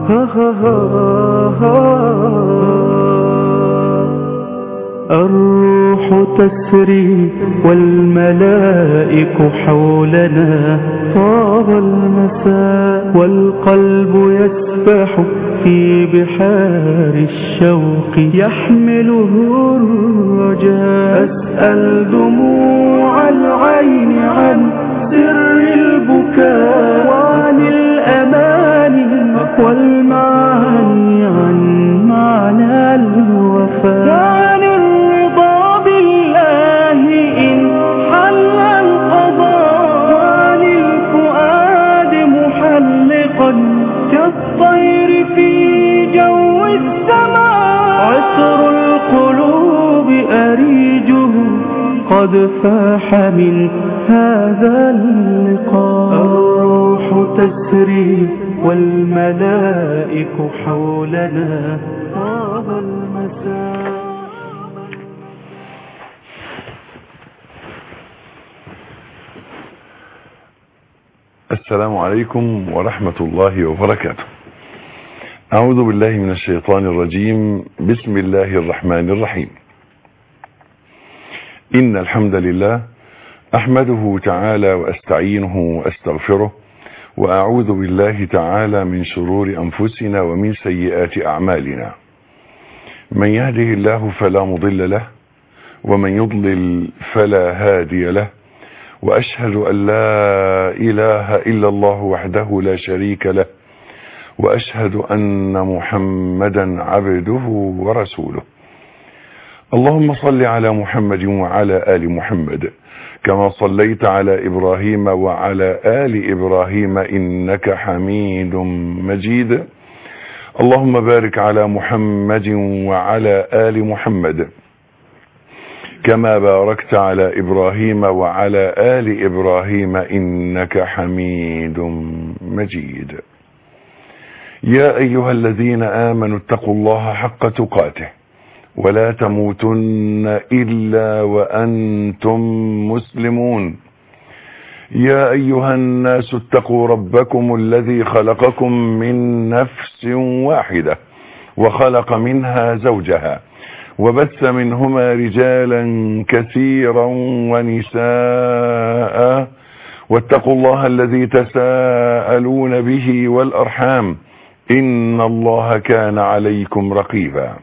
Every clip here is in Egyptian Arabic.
الروح تسري والملائك حولنا طاب المساء والقلب يسبح في بحار الشوق يحمله الرجاء أسأل دموع العين عن سر البكاء وعن الأماني والمعاني عن معنى الوفاء وعن الرضا بالله إن حل القضاء وعن الفؤاد محلقا كالطير في جو السماء عطر القلوب أريجه قد فاح من هذا اللقاء الروح تسري والملائك حولنا طاب المساء السلام عليكم ورحمة الله وبركاته أعوذ بالله من الشيطان الرجيم بسم الله الرحمن الرحيم إن الحمد لله أحمده تعالى وأستعينه وأستغفره وأعوذ بالله تعالى من شرور أنفسنا ومن سيئات أعمالنا من يهده الله فلا مضل له ومن يضلل فلا هادي له وأشهد أن لا إله إلا الله وحده لا شريك له وأشهد أن محمدا عبده ورسوله اللهم صل على محمد وعلى آل محمد كما صليت على إبراهيم وعلى آل إبراهيم إنك حميد مجيد اللهم بارك على محمد وعلى آل محمد كما باركت على إبراهيم وعلى آل إبراهيم إنك حميد مجيد يا أيها الذين آمنوا اتقوا الله حق تقاته ولا تموتن إلا وأنتم مسلمون يا أيها الناس اتقوا ربكم الذي خلقكم من نفس واحدة وخلق منها زوجها وبث منهما رجالا كثيرا ونساء واتقوا الله الذي تساءلون به والأرحام إن الله كان عليكم رقيبا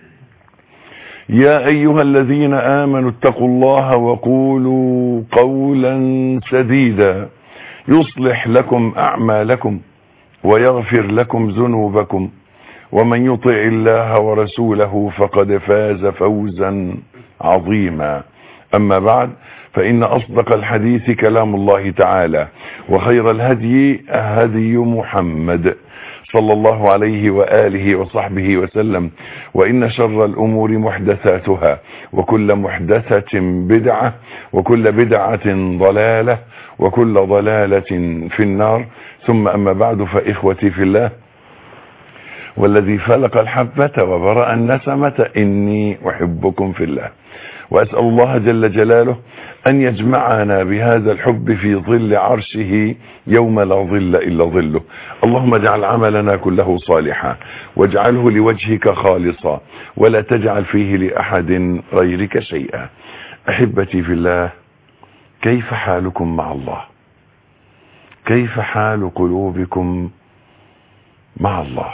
يا أيها الذين آمنوا اتقوا الله وقولوا قولا سديدا يصلح لكم أعمالكم ويغفر لكم ذنوبكم ومن يطع الله ورسوله فقد فاز فوزا عظيما أما بعد فإن أصدق الحديث كلام الله تعالى وخير الهدي هدي محمد صلى الله عليه وآله وصحبه وسلم وإن شر الأمور محدثاتها وكل محدثة بدعة وكل بدعة ضلالة وكل ضلالة في النار ثم أما بعد فإخوتي في الله والذي فلق الحبة وبرأ النسمة إني أحبكم في الله وأسأل الله جل جلاله أن يجمعنا بهذا الحب في ظل عرشه يوم لا ظل إلا ظله اللهم اجعل عملنا كله صالحا واجعله لوجهك خالصا ولا تجعل فيه لأحد غيرك شيئا أحبتي في الله كيف حالكم مع الله كيف حال قلوبكم مع الله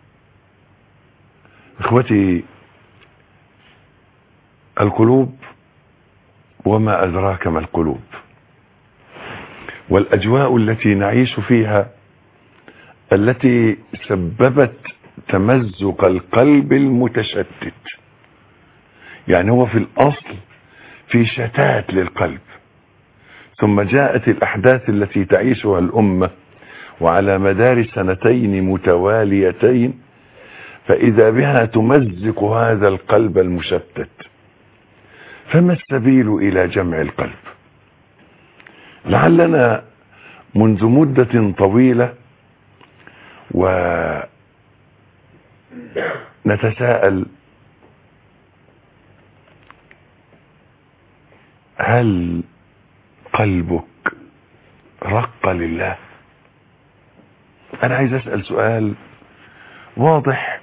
اخوتي القلوب وما أدراك ما القلوب والأجواء التي نعيش فيها التي سببت تمزق القلب المتشتت يعني هو في الأصل في شتات للقلب ثم جاءت الأحداث التي تعيشها الأمة وعلى مدار سنتين متواليتين فإذا بها تمزق هذا القلب المشتت فما السبيل إلى جمع القلب لعلنا منذ مدة طويلة ونتساءل هل قلبك رق لله انا عايز اسأل سؤال واضح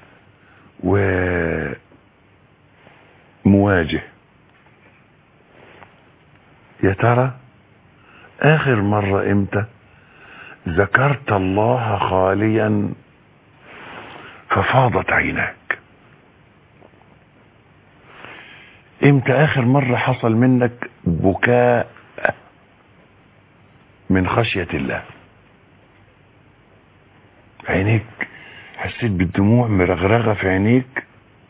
ومواجه يا ترى اخر مرة امتى ذكرت الله خاليا ففاضت عيناك امتى اخر مرة حصل منك بكاء من خشية الله عينيك حسيت بالدموع مرغرغة في عينيك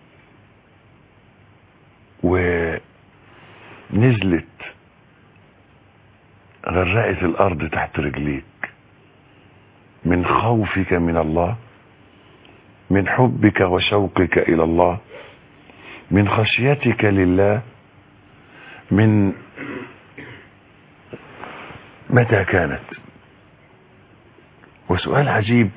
ونزلت غرقت الارض تحت رجليك من خوفك من الله من حبك وشوقك الى الله من خشيتك لله من متى كانت وسؤال عجيب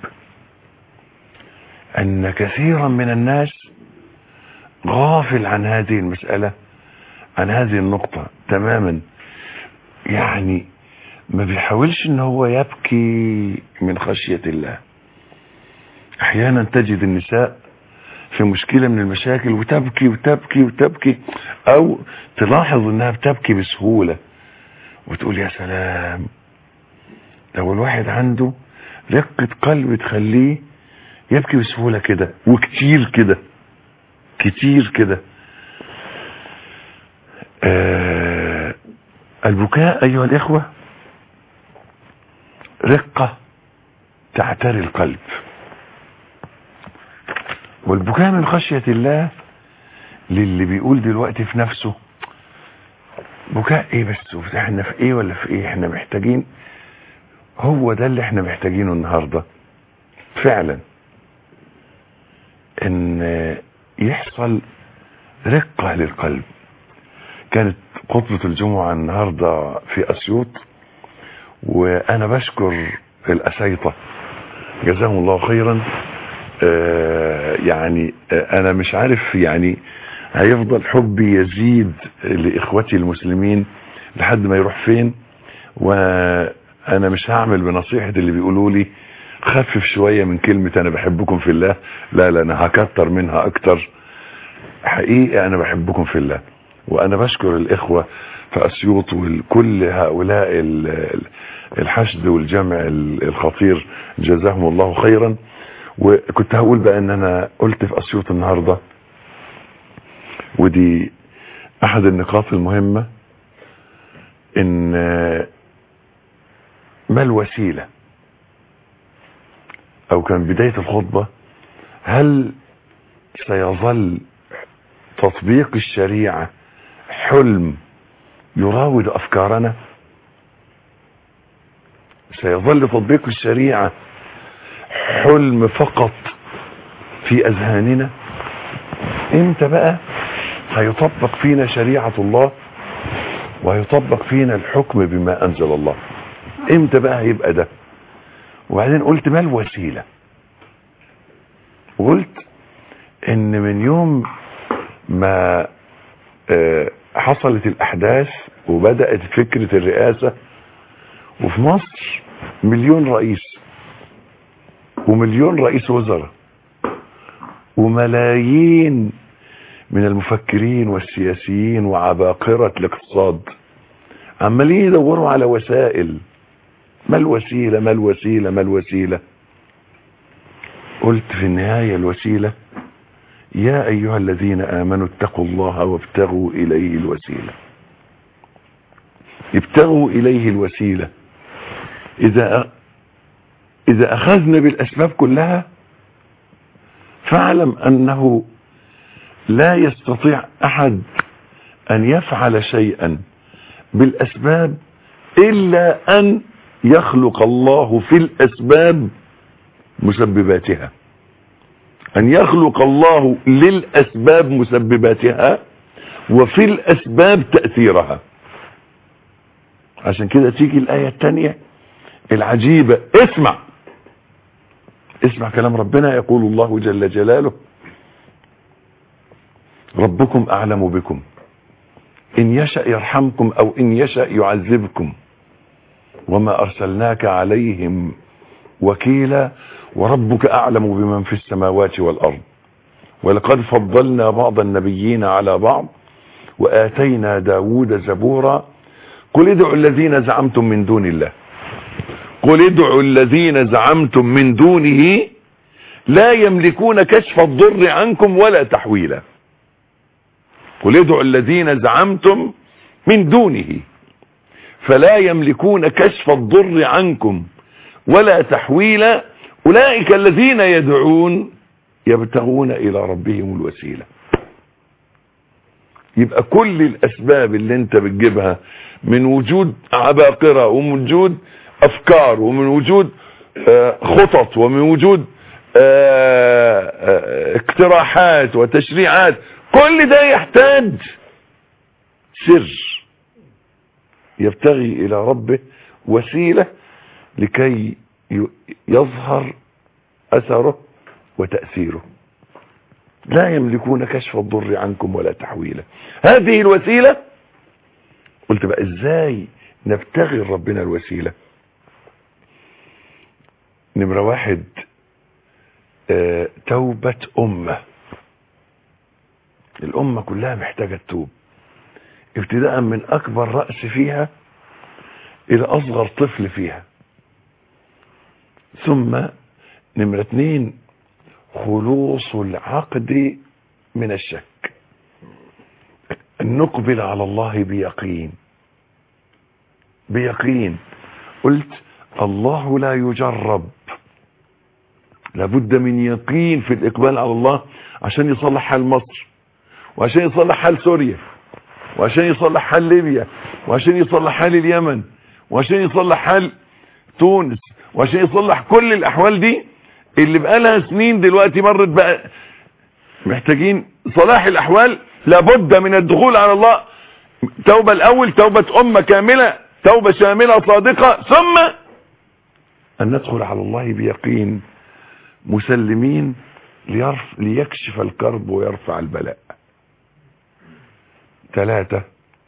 ان كثيرا من الناس غافل عن هذه المسألة عن هذه النقطة تماما يعني ما بيحاولش ان هو يبكي من خشية الله احيانا تجد النساء في مشكلة من المشاكل وتبكي وتبكي وتبكي او تلاحظ انها بتبكي بسهولة وتقول يا سلام لو الواحد عنده رقة قلب تخليه يبكي بسهولة كده وكتير كده كتير كده آه البكاء ايها الاخوة رقة تعتري القلب والبكاء من خشية الله للي بيقول دلوقتي في نفسه بكاء ايه بس احنا في ايه ولا في ايه احنا محتاجين هو ده اللي احنا محتاجينه النهاردة فعلا ان يحصل رقة للقلب كانت خطبة الجمعة النهاردة في اسيوط وانا بشكر الاسيطة جزاهم الله خيرا آه يعني آه انا مش عارف يعني هيفضل حبي يزيد لاخوتي المسلمين لحد ما يروح فين وانا مش هعمل بنصيحة اللي بيقولوا لي خفف شوية من كلمة انا بحبكم في الله لا لا انا هكتر منها اكتر حقيقة انا بحبكم في الله وانا بشكر الاخوة في اسيوط وكل هؤلاء الحشد والجمع الخطير جزاهم الله خيرا وكنت هقول بقى ان انا قلت في اسيوط النهاردة ودي احد النقاط المهمة ان ما الوسيلة او كان بداية الخطبة هل سيظل تطبيق الشريعة حلم يراود افكارنا سيظل تطبيق الشريعة حلم فقط في اذهاننا امتى بقى هيطبق فينا شريعة الله وهيطبق فينا الحكم بما انزل الله امتى بقى هيبقى ده وبعدين قلت ما الوسيلة وقلت ان من يوم ما اه حصلت الاحداث وبدأت فكرة الرئاسة وفي مصر مليون رئيس ومليون رئيس وزراء وملايين من المفكرين والسياسيين وعباقرة الاقتصاد عمالين يدوروا على وسائل ما الوسيلة ما الوسيلة ما الوسيلة قلت في النهاية الوسيلة يا أيها الذين آمنوا اتقوا الله وابتغوا إليه الوسيلة ابتغوا إليه الوسيلة إذا إذا أخذنا بالأسباب كلها فاعلم أنه لا يستطيع أحد أن يفعل شيئا بالأسباب إلا أن يخلق الله في الأسباب مسبباتها أن يخلق الله للأسباب مسبباتها وفي الأسباب تأثيرها عشان كده تيجي الآية الثانية العجيبة اسمع اسمع كلام ربنا يقول الله جل جلاله ربكم أعلم بكم إن يشأ يرحمكم أو إن يشأ يعذبكم وما أرسلناك عليهم وكيلا وربك أعلم بمن في السماوات والأرض ولقد فضلنا بعض النبيين على بعض وآتينا داود زبورا قل ادعوا الذين زعمتم من دون الله قل ادعوا الذين زعمتم من دونه لا يملكون كشف الضر عنكم ولا تحويلا قل ادعوا الذين زعمتم من دونه فلا يملكون كشف الضر عنكم ولا تحويلا أولئك الذين يدعون يبتغون إلى ربهم الوسيلة يبقى كل الأسباب اللي انت بتجيبها من وجود عباقرة ومن وجود أفكار ومن وجود آه، خطط ومن وجود آه، آه، اقتراحات وتشريعات كل ده يحتاج سر يبتغي إلى ربه وسيلة لكي ي- يظهر أثره وتأثيره لا يملكون كشف الضر عنكم ولا تحويله هذه الوسيلة قلت بقى ازاي نبتغي ربنا الوسيلة نمرة واحد آه توبة أمة الأمة كلها محتاجة تتوب ابتداء من أكبر رأس فيها إلى أصغر طفل فيها ثم نمرة اتنين خلوص العقد من الشك أن نقبل على الله بيقين بيقين قلت الله لا يجرب لابد من يقين في الإقبال على الله عشان يصلح حال مصر وعشان يصلح حال سوريا وعشان يصلح حال ليبيا وعشان يصلح حال اليمن وعشان يصلح حال تونس وعشان يصلح كل الأحوال دي اللي بقالها سنين دلوقتي مرت بقى محتاجين صلاح الأحوال لابد من الدخول على الله توبة الأول توبة أمة كاملة توبة شاملة صادقة ثم أن ندخل على الله بيقين مسلمين ليرف ليكشف الكرب ويرفع البلاء ثلاثة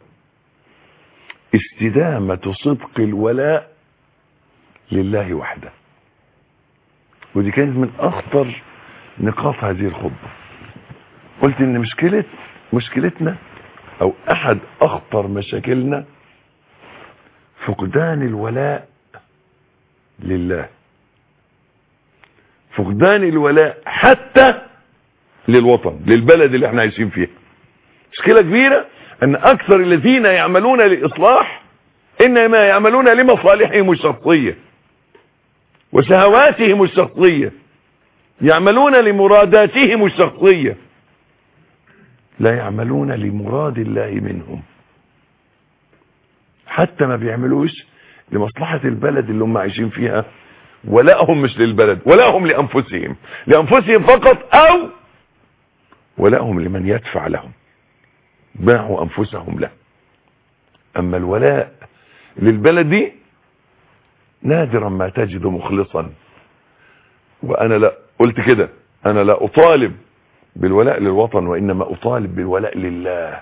استدامة صدق الولاء لله وحده ودي كانت من أخطر نقاط هذه الخطبة قلت ان مشكلة مشكلتنا او احد اخطر مشاكلنا فقدان الولاء لله فقدان الولاء حتى للوطن للبلد اللي احنا عايشين فيها مشكلة كبيرة ان اكثر الذين يعملون للاصلاح انما يعملون لمصالحهم الشخصية وشهواتهم الشخصية يعملون لمراداتهم الشخصية لا يعملون لمراد الله منهم حتى ما بيعملوش لمصلحة البلد اللي هم عايشين فيها ولاهم مش للبلد ولاهم لأنفسهم لأنفسهم فقط أو ولاهم لمن يدفع لهم باعوا أنفسهم له أما الولاء للبلد دي نادرا ما تجد مخلصا وأنا لا قلت كده أنا لا أطالب بالولاء للوطن وإنما أطالب بالولاء لله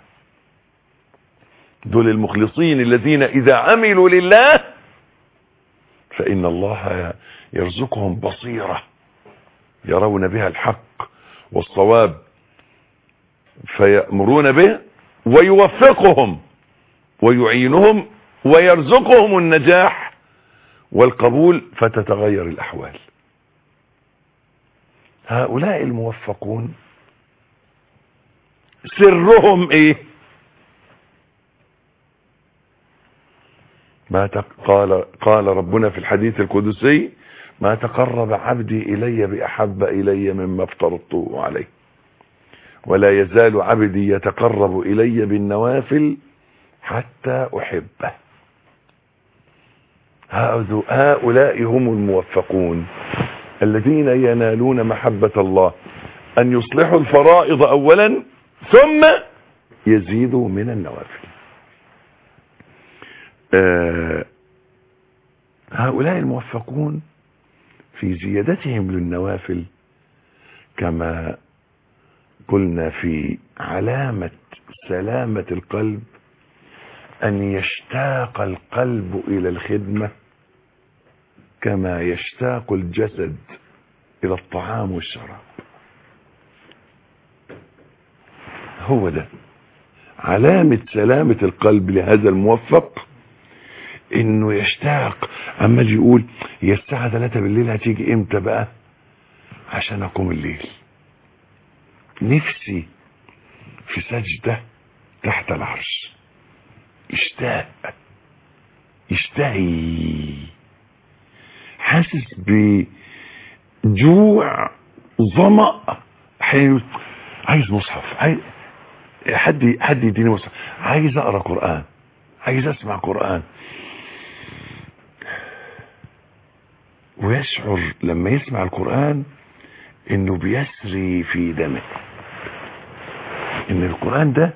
دول المخلصين الذين إذا عملوا لله فإن الله يرزقهم بصيرة يرون بها الحق والصواب فيأمرون به ويوفقهم ويعينهم ويرزقهم النجاح والقبول فتتغير الأحوال هؤلاء الموفقون سرهم ايه ما قال قال ربنا في الحديث القدسي ما تقرب عبدي الي باحب الي مما افترضته عليه ولا يزال عبدي يتقرب الي بالنوافل حتى احبه هؤلاء هم الموفقون الذين ينالون محبة الله ان يصلحوا الفرائض اولا ثم يزيدوا من النوافل آه هؤلاء الموفقون في زيادتهم للنوافل كما قلنا في علامة سلامة القلب أن يشتاق القلب إلى الخدمة كما يشتاق الجسد الى الطعام والشراب هو ده علامة سلامة القلب لهذا الموفق انه يشتاق عمال يقول هي الساعة 3 بالليل هتيجي امتى بقى عشان اقوم الليل نفسي في سجدة تحت العرش اشتاق يشتهي حاسس بجوع ظمأ حي- عايز مصحف عايز حد حد يديني مصحف عايز اقرا قران عايز اسمع قران ويشعر لما يسمع القران انه بيسري في دمه ان القران ده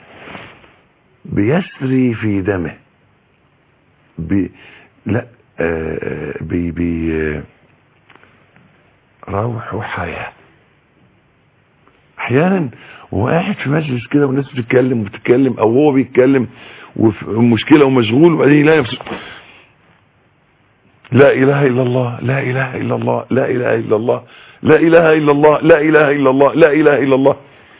بيسري في دمه بي لا آه بي بي آه، روح وحياه احيانا وهو قاعد في مجلس كده والناس بتتكلم وبتتكلم او هو بيتكلم وفي مشكله ومشغول وبعدين يلاقي نفسه لا اله الا الله لا اله الا الله لا اله الا الله لا اله الا الله لا اله الا الله لا اله الا الله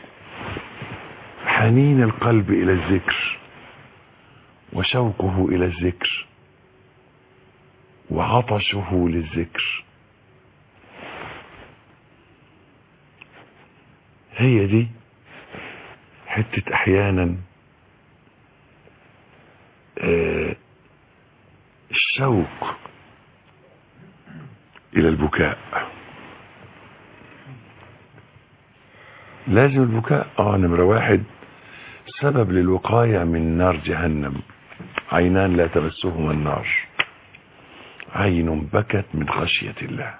حنين القلب الى الذكر وشوقه الى الذكر وعطشه للذكر هي دي حتة احيانا آه، الشوق الى البكاء لازم البكاء اه نمرة واحد سبب للوقاية من نار جهنم عينان لا تمسهما النار عين بكت من خشية الله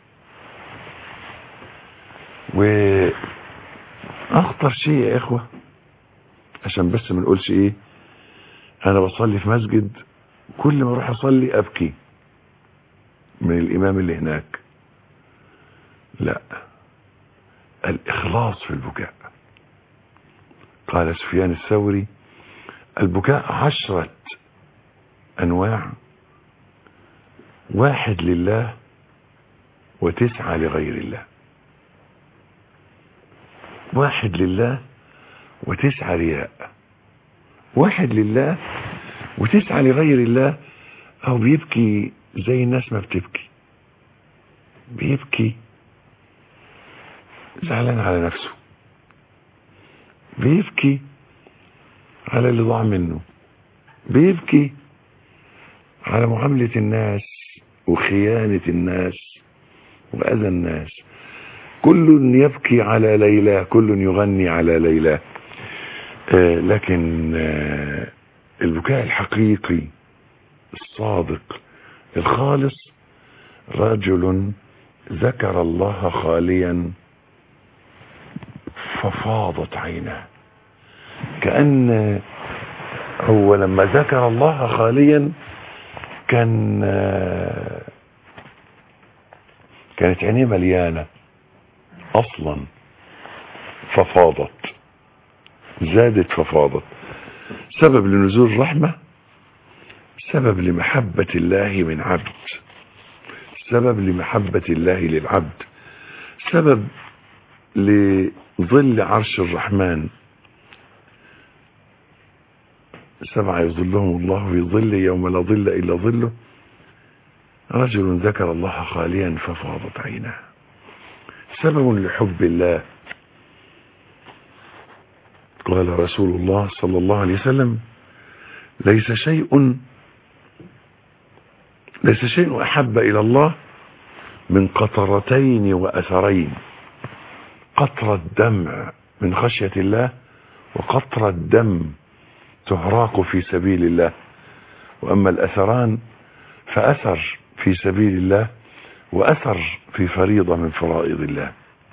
واخطر شيء يا اخوة عشان بس ما نقولش ايه انا بصلي في مسجد كل ما اروح اصلي ابكي من الامام اللي هناك لا الاخلاص في البكاء قال سفيان الثوري البكاء عشرة انواع واحد لله وتسعة لغير الله واحد لله وتسعة رياء واحد لله وتسعة لغير الله او بيبكي زي الناس ما بتبكي بيبكي زعلان على نفسه بيبكي على اللي ضاع منه بيبكي على معاملة الناس وخيانة الناس وأذى الناس كل يبكي على ليلى كل يغني على ليلى آه لكن آه البكاء الحقيقي الصادق الخالص رجل ذكر الله خاليا ففاضت عيناه كأن هو لما ذكر الله خاليا كان آه، كانت عينيه مليانة اصلا ففاضت زادت ففاضت سبب لنزول الرحمة سبب لمحبة الله من عبد سبب لمحبة الله للعبد سبب لظل عرش الرحمن سبعة يظلهم الله في ظل يوم لا ظل إلا ظله رجل ذكر الله خاليا ففاضت عيناه سبب لحب الله قال رسول الله صلى الله عليه وسلم ليس شيء ليس شيء أحب إلى الله من قطرتين وأثرين قطرة دمع من خشية الله وقطرة دم تهراق في سبيل الله وأما الأثران فأثر في سبيل الله وأثر في فريضة من فرائض الله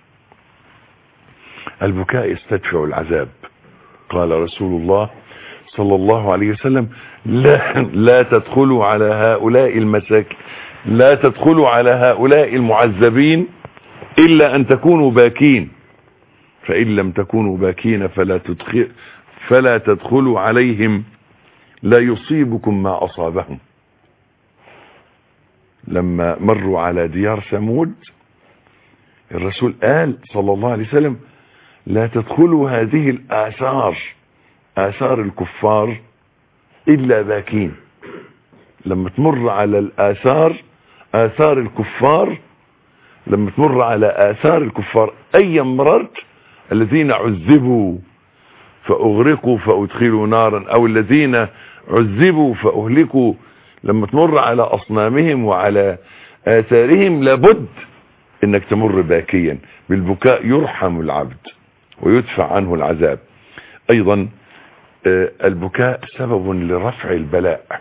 البكاء يستدفع العذاب قال رسول الله صلى الله عليه وسلم لا, لا تدخلوا على هؤلاء المساكين لا تدخلوا على هؤلاء المعذبين إلا أن تكونوا باكين فإن لم تكونوا باكين فلا تدخل فلا تدخلوا عليهم لا يصيبكم ما أصابهم لما مروا على ديار ثمود الرسول قال صلى الله عليه وسلم لا تدخلوا هذه الآثار آثار الكفار إلا باكين لما تمر على الآثار آثار الكفار لما تمر على آثار الكفار أي مررت الذين عذبوا فأغرقوا فأدخلوا نارا أو الذين عذبوا فأهلكوا لما تمر على أصنامهم وعلى آثارهم لابد انك تمر باكيا بالبكاء يرحم العبد ويدفع عنه العذاب ايضا البكاء سبب لرفع البلاء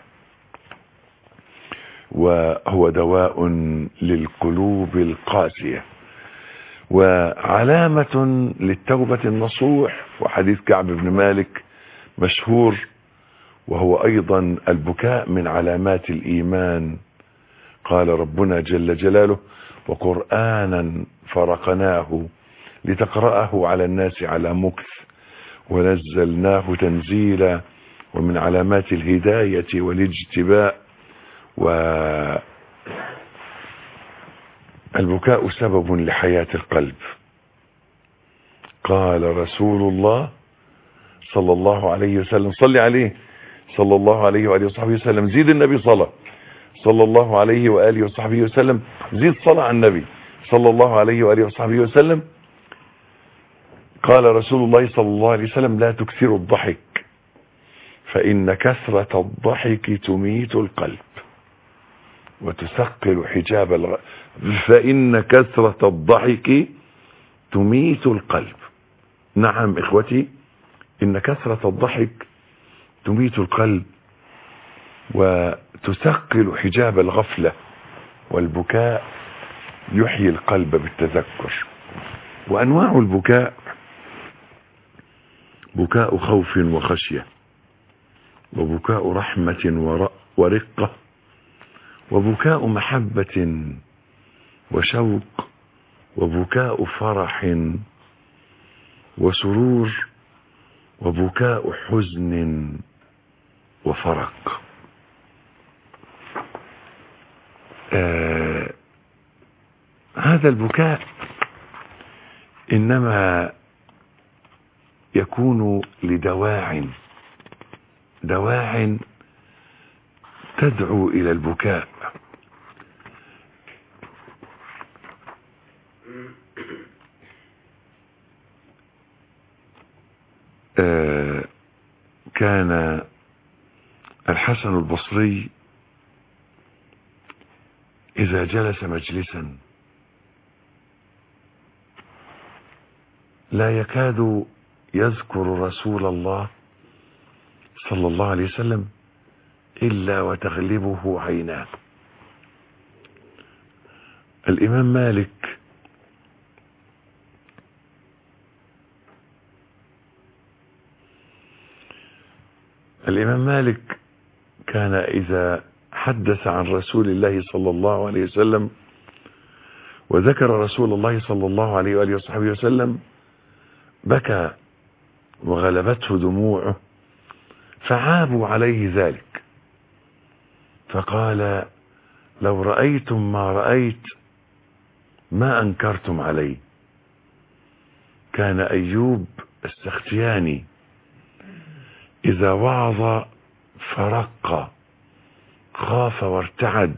وهو دواء للقلوب القاسية وعلامة للتوبة النصوح وحديث كعب بن مالك مشهور وهو ايضا البكاء من علامات الايمان قال ربنا جل جلاله وقرآنا فرقناه لتقرأه على الناس على مكث ونزلناه تنزيلا ومن علامات الهداية والاجتباء والبكاء سبب لحياة القلب قال رسول الله صلى الله عليه وسلم صلي عليه صلى الله عليه وآله وصحبه وسلم زيد النبي صلى صلى الله عليه وآله وصحبه وسلم زيد صلاة على النبي صلى الله عليه وآله وصحبه وسلم قال رسول الله صلى الله عليه وسلم لا تكثروا الضحك فإن كثرة الضحك تميت القلب وتثقل حجاب الغ... فإن كثرة الضحك تميت القلب نعم إخوتي إن كثرة الضحك تميت القلب وتثقل حجاب الغفلة والبكاء يحيي القلب بالتذكر وأنواع البكاء بكاء خوف وخشية وبكاء رحمة ورقة وبكاء محبة وشوق وبكاء فرح وسرور وبكاء حزن وفرق آه هذا البكاء إنما يكون لدواع دواع تدعو إلى البكاء آه كان الحسن البصري إذا جلس مجلسا لا يكاد يذكر رسول الله صلى الله عليه وسلم إلا وتغلبه عيناه الإمام مالك الإمام مالك كان إذا حدث عن رسول الله صلى الله عليه وسلم وذكر رسول الله صلى الله عليه وآله وصحبه وسلم بكى وغلبته دموعه فعابوا عليه ذلك فقال لو رأيتم ما رأيت ما أنكرتم عليه كان أيوب السختياني إذا وعظ فرق خاف وارتعد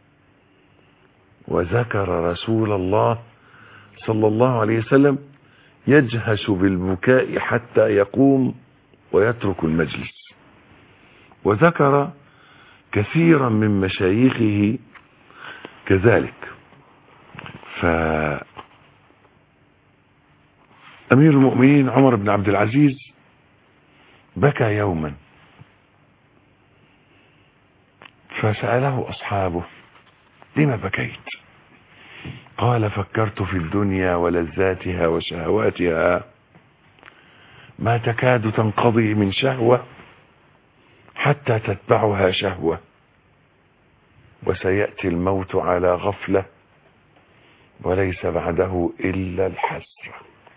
وذكر رسول الله صلى الله عليه وسلم يجهش بالبكاء حتى يقوم ويترك المجلس وذكر كثيرا من مشايخه كذلك فأمير المؤمنين عمر بن عبد العزيز بكى يوما فسأله أصحابه لما بكيت قال فكرت في الدنيا ولذاتها وشهواتها ما تكاد تنقضي من شهوة حتى تتبعها شهوة وسيأتي الموت على غفلة وليس بعده إلا الحسرة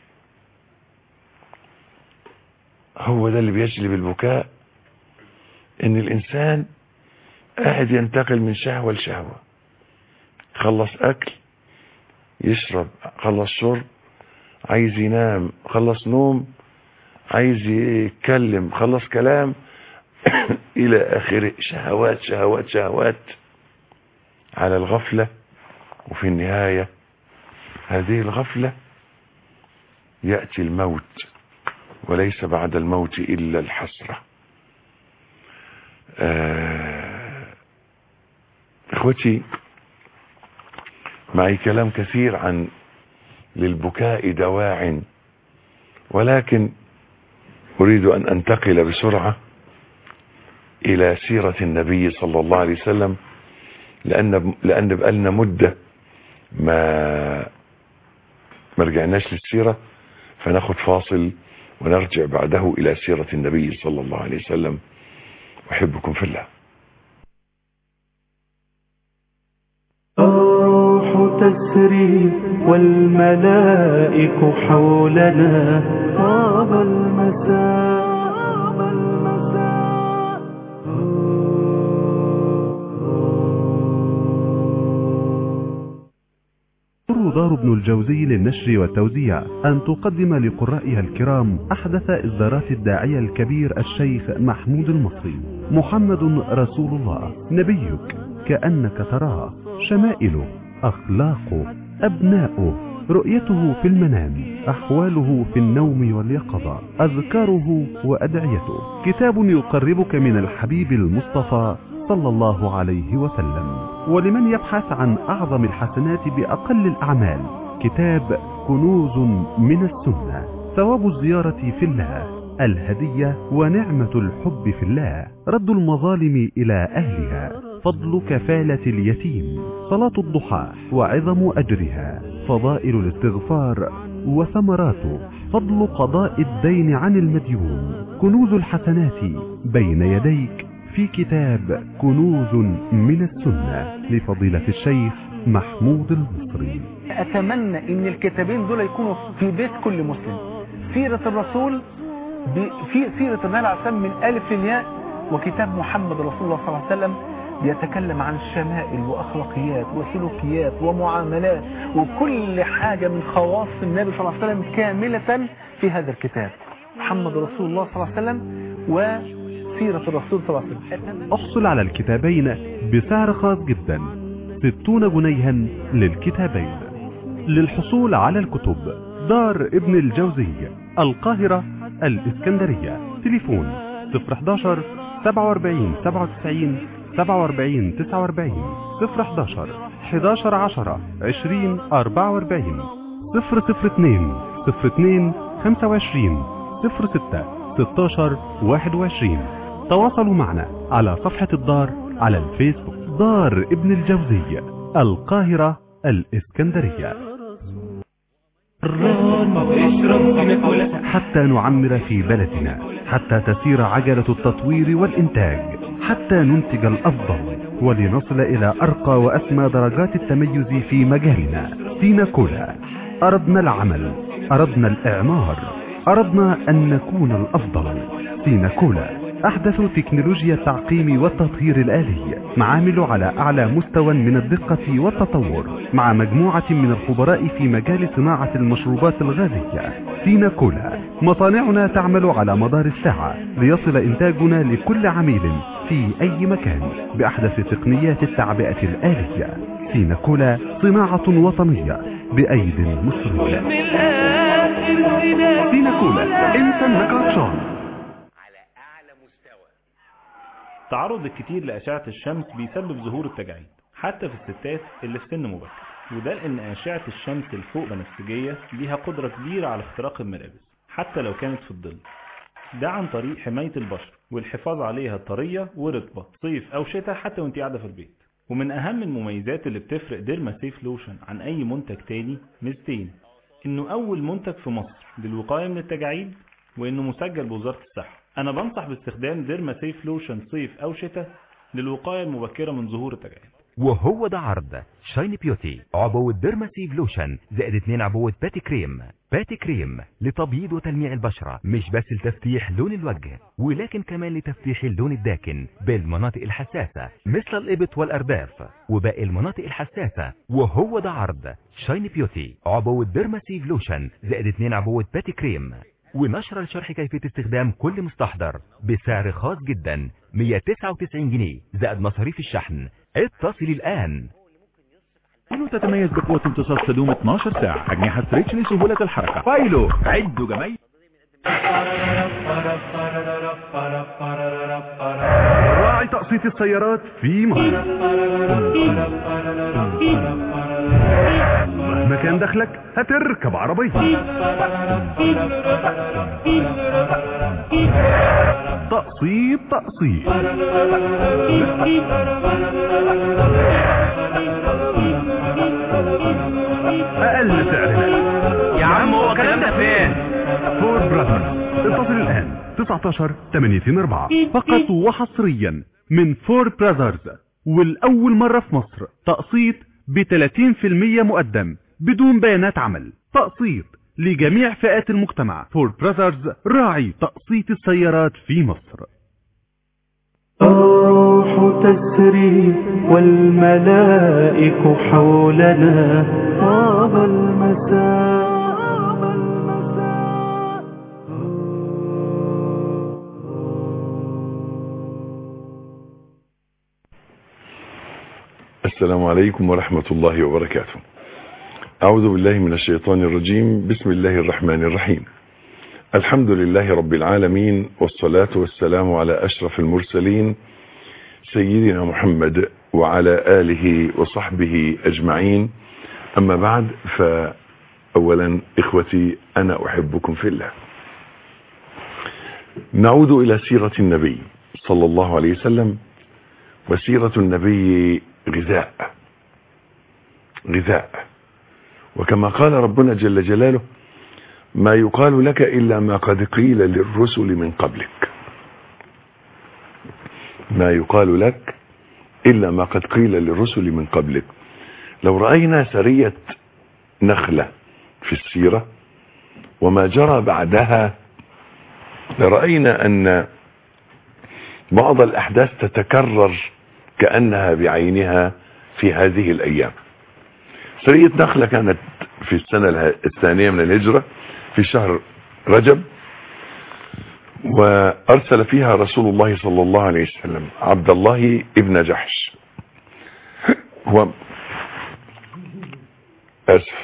هو ده اللي بيجلب البكاء ان الانسان قاعد ينتقل من شهوة لشهوة خلص اكل يشرب خلص شرب عايز ينام خلص نوم عايز يتكلم خلص كلام الى اخره شهوات شهوات شهوات على الغفلة وفي النهاية هذه الغفلة يأتي الموت وليس بعد الموت إلا الحسرة آه، اخوتي معي كلام كثير عن للبكاء دواع ولكن أريد أن أنتقل بسرعة إلى سيرة النبي صلى الله عليه وسلم لأن لأن بقالنا مدة ما ما رجعناش للسيرة فناخد فاصل ونرجع بعده إلى سيرة النبي صلى الله عليه وسلم أحبكم في الله الروح تسري والملائك حولنا طاب المساء طاب المساء تضطر دار ابن الجوزي للنشر والتوزيع أن تقدم لقرائها الكرام أحدث إصدارات الداعية الكبير الشيخ محمود المصري محمد رسول الله نبيك كأنك تراه شمائله أخلاقه أبناؤه رؤيته في المنام أحواله في النوم واليقظة أذكاره وأدعيته كتاب يقربك من الحبيب المصطفى صلى الله عليه وسلم ولمن يبحث عن أعظم الحسنات بأقل الأعمال كتاب كنوز من السنة ثواب الزيارة في الله الهدية ونعمة الحب في الله رد المظالم إلى أهلها فضل كفالة اليتيم صلاة الضحى وعظم أجرها فضائل الاستغفار وثمراته فضل قضاء الدين عن المديون كنوز الحسنات بين يديك في كتاب كنوز من السنة لفضيلة الشيخ محمود المصري اتمنى ان الكتابين دول يكونوا في بيت كل مسلم سيرة الرسول ب- في سيرة النبي عليه الصلاة والسلام من الف للياء وكتاب محمد رسول الله صلى الله عليه وسلم بيتكلم عن شمائل واخلاقيات وسلوكيات ومعاملات وكل حاجة من خواص النبي صلى الله عليه وسلم كاملة في هذا الكتاب محمد رسول الله صلى الله عليه وسلم وسيرة الرسول صلى الله عليه وسلم احصل على الكتابين بسعر خاص جدا 60 جنيها للكتابين للحصول على الكتب دار ابن الجوزي القاهرة الإسكندرية تليفون 011 47 97 47 49 011 11 10 20 44 002 02 25 06 16 21 تواصلوا معنا على صفحة الدار على الفيسبوك دار ابن الجوزي القاهرة الإسكندرية حتى نعمر في بلدنا حتى تسير عجلة التطوير والإنتاج حتى ننتج الأفضل ولنصل إلى أرقى وأسمى درجات التميز في مجالنا سينا كولا أردنا العمل أردنا الإعمار أردنا أن نكون الأفضل سينا كولا أحدث تكنولوجيا التعقيم والتطهير الآلي معامل على أعلى مستوى من الدقة والتطور مع مجموعة من الخبراء في مجال صناعة المشروبات الغازية سينا كولا مصانعنا تعمل على مدار الساعة ليصل إنتاجنا لكل عميل في أي مكان بأحدث تقنيات التعبئة الآلية سينا كولا صناعة وطنية بأيد مصرية سينا كولا انت انك عطشان التعرض الكتير لأشعة الشمس بيسبب ظهور التجاعيد حتى في الستات اللي في سن مبكر وده لأن أشعة الشمس الفوق بنفسجية ليها قدرة كبيرة على اختراق الملابس حتى لو كانت في الظل ده عن طريق حماية البشرة والحفاظ عليها طرية ورطبة صيف أو شتاء حتى وانت قاعدة في البيت ومن أهم المميزات اللي بتفرق ديرما سيف لوشن عن أي منتج تاني ميزتين إنه أول منتج في مصر للوقاية من التجاعيد وإنه مسجل بوزارة الصحة أنا بنصح باستخدام ديرما سيف لوشن صيف أو شتاء للوقاية المبكرة من ظهور التجاعيد وهو ده عرض شاين بيوتي عبوة ديرماسيف لوشن زائد اتنين عبوة باتي كريم باتي كريم لتبييض وتلميع البشرة مش بس لتفتيح لون الوجه ولكن كمان لتفتيح اللون الداكن بالمناطق الحساسة مثل الإبط والأرداف وباقي المناطق الحساسة وهو ده عرض شاين بيوتي عبوة ديرماسيف لوشن زائد اتنين عبوة باتي كريم ونشر لشرح كيفية استخدام كل مستحضر بسعر خاص جدا 199 جنيه زائد مصاريف الشحن اتصل الآن فايلو تتميز بقوة امتصاص تدوم 12 ساعة أجنحة ستريتش لسهولة الحركة فايلو عدوا جميع راعي تقسيط السيارات في مصر مهما كان دخلك هتركب عربية تقسيط تقسيط أقل سعر يا عم هو الكلام ده فين فور براذرز اتصل الآن 19 84 فقط وحصريا من فور براذرز والأول مرة في مصر تقسيط ب 30% مقدم بدون بيانات عمل تقسيط لجميع فئات المجتمع فور براذرز راعي تقسيط السيارات في مصر الروح تسري والملائك حولنا طاب المساء السلام عليكم ورحمة الله وبركاته أعوذ بالله من الشيطان الرجيم بسم الله الرحمن الرحيم الحمد لله رب العالمين والصلاة والسلام على أشرف المرسلين سيدنا محمد وعلى آله وصحبه أجمعين أما بعد فأولا إخوتي أنا أحبكم في الله نعود إلى سيرة النبي صلى الله عليه وسلم وسيرة النبي غذاء غذاء وكما قال ربنا جل جلاله ما يقال لك إلا ما قد قيل للرسل من قبلك ما يقال لك إلا ما قد قيل للرسل من قبلك لو رأينا سرية نخلة في السيرة وما جرى بعدها لرأينا أن بعض الأحداث تتكرر كأنها بعينها في هذه الأيام سرية نخلة كانت في السنة الثانية من الهجرة في شهر رجب وأرسل فيها رسول الله صلى الله عليه وسلم عبد الله ابن جحش هو أسف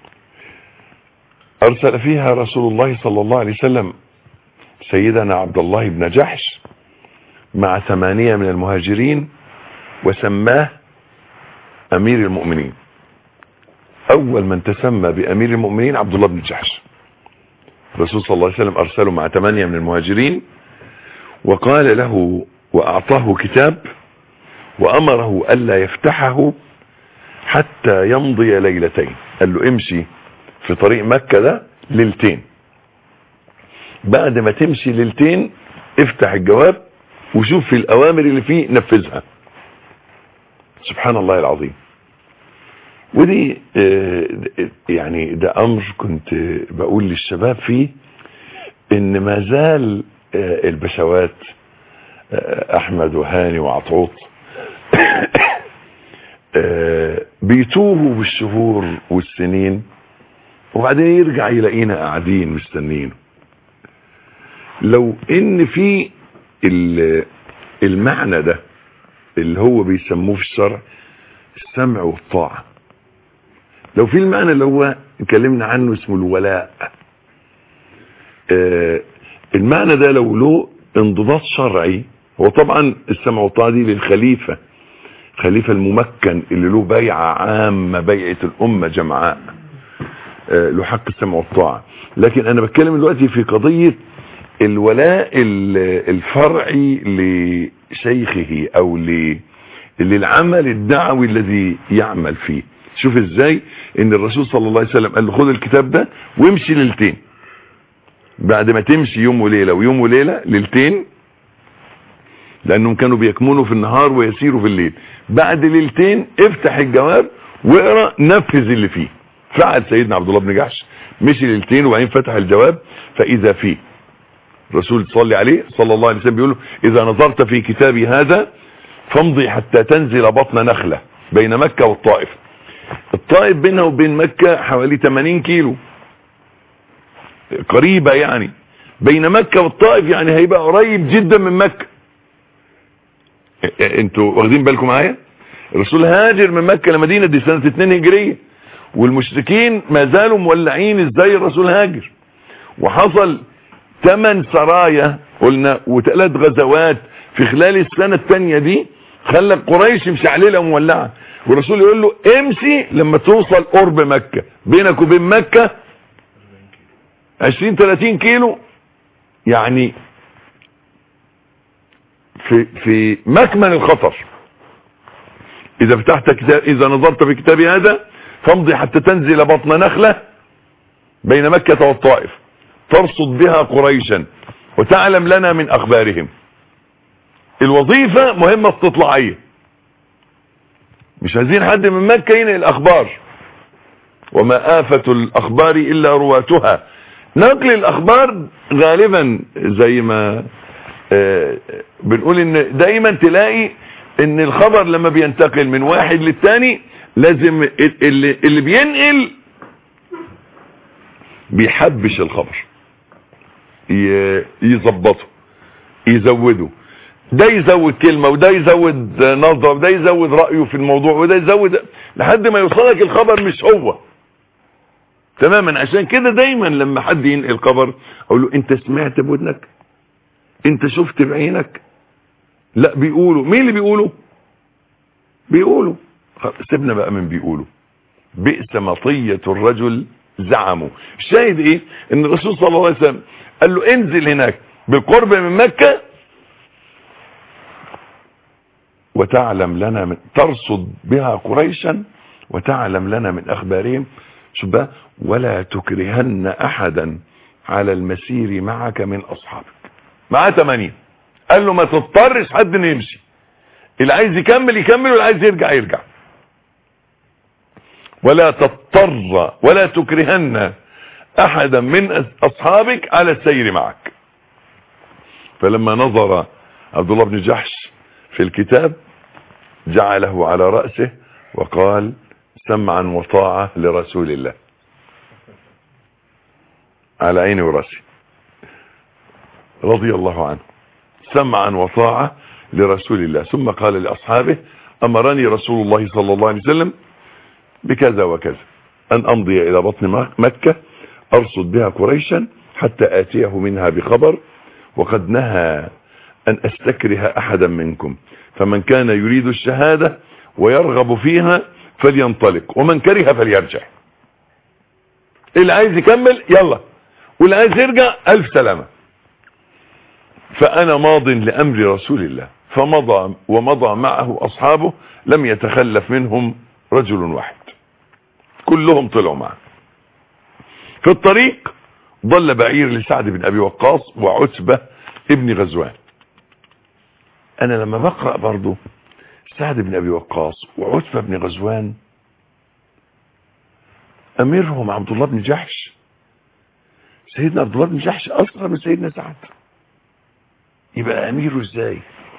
أرسل فيها رسول الله صلى الله عليه وسلم سيدنا عبد الله بن جحش مع ثمانية من المهاجرين وسماه أمير المؤمنين أول من تسمى بأمير المؤمنين عبد الله بن جحش الرسول صلى الله عليه وسلم أرسله مع ثمانية من المهاجرين وقال له وأعطاه كتاب وأمره ألا يفتحه حتى يمضي ليلتين قال له امشي في طريق مكة ده ليلتين بعد ما تمشي ليلتين افتح الجواب وشوف في الأوامر اللي فيه نفذها سبحان الله العظيم ودي يعني ده امر كنت بقول للشباب فيه ان ما زال البشوات احمد وهاني وعطوط بيتوهوا بالشهور والسنين وبعدين يرجع يلاقينا قاعدين مستنينه لو ان في المعنى ده اللي هو بيسموه في الشرع السمع والطاعه لو في المعنى اللي هو اتكلمنا عنه اسمه الولاء آه المعنى ده لو له انضباط شرعي هو طبعا السمع والطاعه دي للخليفه خليفه الممكن اللي له بيعه عامه بيعه الامه جمعاء آه له حق السمع والطاعه لكن انا بتكلم دلوقتي في قضيه الولاء الفرعي لشيخه او للعمل الدعوي الذي يعمل فيه شوف ازاي ان الرسول صلى الله عليه وسلم قال له خد الكتاب ده وامشي ليلتين بعد ما تمشي يوم وليلة ويوم وليلة ليلتين لانهم كانوا بيكمنوا في النهار ويسيروا في الليل بعد ليلتين افتح الجواب واقرا نفذ اللي فيه فعل سيدنا عبد الله بن جحش مشي ليلتين وبعدين فتح الجواب فاذا فيه الرسول صلى عليه صلى الله عليه وسلم بيقول له اذا نظرت في كتابي هذا فامضي حتى تنزل بطن نخلة بين مكة والطائف الطائف بينها وبين مكة حوالي 80 كيلو قريبة يعني بين مكة والطائف يعني هيبقى قريب جدا من مكة انتوا واخدين بالكم معايا الرسول هاجر من مكة لمدينة دي سنة 2 هجرية والمشركين ما زالوا مولعين ازاي الرسول هاجر وحصل ثمان سرايا قلنا وثلاث غزوات في خلال السنة الثانية دي خلى قريش مشعللة مولعة والرسول يقول له امشي لما توصل قرب مكة بينك وبين مكة 20 30 كيلو يعني في في مكمن الخطر اذا فتحت كتاب اذا نظرت في كتابي هذا فامضي حتى تنزل بطن نخلة بين مكة والطائف ترصد بها قريشا وتعلم لنا من اخبارهم الوظيفة مهمة استطلاعية مش عايزين حد من مكة ينقل اخبار وما آفة الاخبار الا رواتها نقل الاخبار غالبا زي ما آه بنقول ان دايما تلاقي ان الخبر لما بينتقل من واحد للتاني لازم اللي, اللي بينقل بيحبش الخبر يظبطه يزوده ده يزود كلمة وده يزود نظرة وده يزود رأيه في الموضوع وده يزود لحد ما يوصلك الخبر مش هو تماما عشان كده دايما لما حد ينقل خبر اقول له انت سمعت بودنك انت شفت بعينك لا بيقولوا مين اللي بيقولوا بيقولوا سيبنا بقى من بيقولوا بئس مطية الرجل زعموا الشاهد ايه ان الرسول صلى الله عليه وسلم قال له انزل هناك بالقرب من مكة وتعلم لنا من ترصد بها قريشا وتعلم لنا من اخبارهم شوف بقى ولا تكرهن احدا على المسير معك من اصحابك معاه 80 قال له ما تضطرش حد انه يمشي اللي عايز يكمل يكمل واللي عايز يرجع يرجع ولا تضطر ولا تكرهن احدا من اصحابك على السير معك فلما نظر عبد الله بن جحش في الكتاب جعله على رأسه وقال سمعا وطاعة لرسول الله على عيني وراسي رضي الله عنه سمعا وطاعة لرسول الله ثم قال لأصحابه أمرني رسول الله صلى الله عليه وسلم بكذا وكذا أن أمضي إلى بطن مكة أرصد بها قريشا حتى آتيه منها بخبر وقد نهى أن أستكره أحدا منكم فمن كان يريد الشهادة ويرغب فيها فلينطلق ومن كره فليرجع اللي عايز يكمل يلا واللي عايز يرجع ألف سلامة فأنا ماض لأمر رسول الله فمضى ومضى معه أصحابه لم يتخلف منهم رجل واحد كلهم طلعوا معه في الطريق ضل بعير لسعد بن أبي وقاص وعتبة ابن غزوان أنا لما بقرأ برضو سعد بن أبي وقاص وعتبة بن غزوان أميرهم عبد الله بن جحش سيدنا عبد الله بن جحش أصغر من سيدنا سعد يبقى أميره إزاي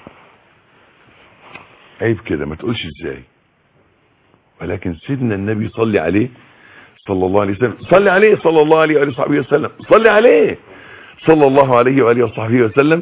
عيب كده ما تقولش إزاي ولكن سيدنا النبي صلي عليه صلى الله عليه وسلم صلي عليه صلى الله عليه وآله وصحبه وسلم صلي عليه صلى الله عليه وآله وصحبه وسلم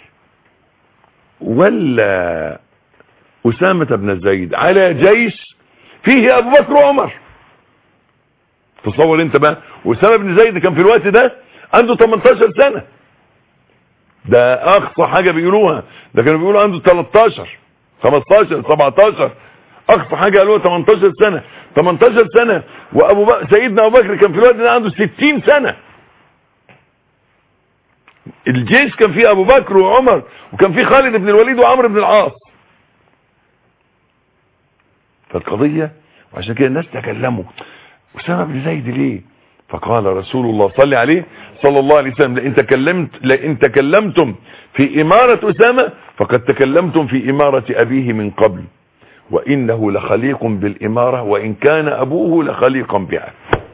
ولا أسامة بن زيد على جيش فيه أبو بكر وعمر تصور انت بقى أسامة بن زيد كان في الوقت ده عنده 18 سنة ده أقصى حاجة بيقولوها ده كانوا بيقولوا عنده 13 15 17 أقصى حاجة قالوها 18 سنة 18 سنة وأبو بكر سيدنا أبو بكر كان في الوقت ده عنده 60 سنة الجيش كان فيه ابو بكر وعمر وكان فيه خالد بن الوليد وعمرو بن العاص فالقضية وعشان كده الناس تكلموا اسامه بن زيد ليه فقال رسول الله صلى عليه صلى الله عليه وسلم لئن تكلمت لئن تكلمتم في إمارة أسامة فقد تكلمتم في إمارة أبيه من قبل وإنه لخليق بالإمارة وإن كان أبوه لخليقا بها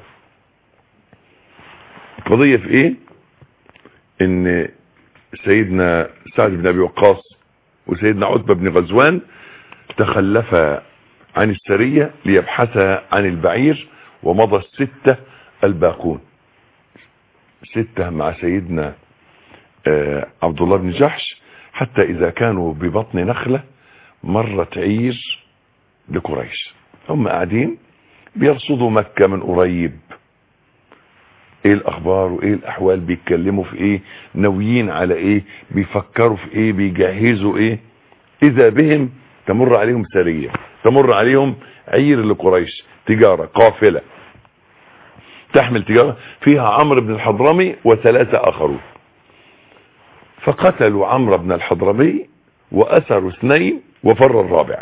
القضية في إيه إن سيدنا سعد بن أبي وقاص وسيدنا عتبة بن غزوان تخلفا عن السرية ليبحثا عن البعير ومضى الستة الباقون ستة مع سيدنا آه عبد الله بن جحش حتى إذا كانوا ببطن نخلة مرت عير لقريش هم قاعدين بيرصدوا مكة من قريب ايه الاخبار وايه الاحوال بيتكلموا في ايه ناويين على ايه بيفكروا في ايه بيجهزوا ايه اذا بهم تمر عليهم سرية تمر عليهم عير لقريش تجارة قافلة تحمل تجارة فيها عمرو بن الحضرمي وثلاثة اخرون فقتلوا عمرو بن الحضرمي واسروا اثنين وفر الرابع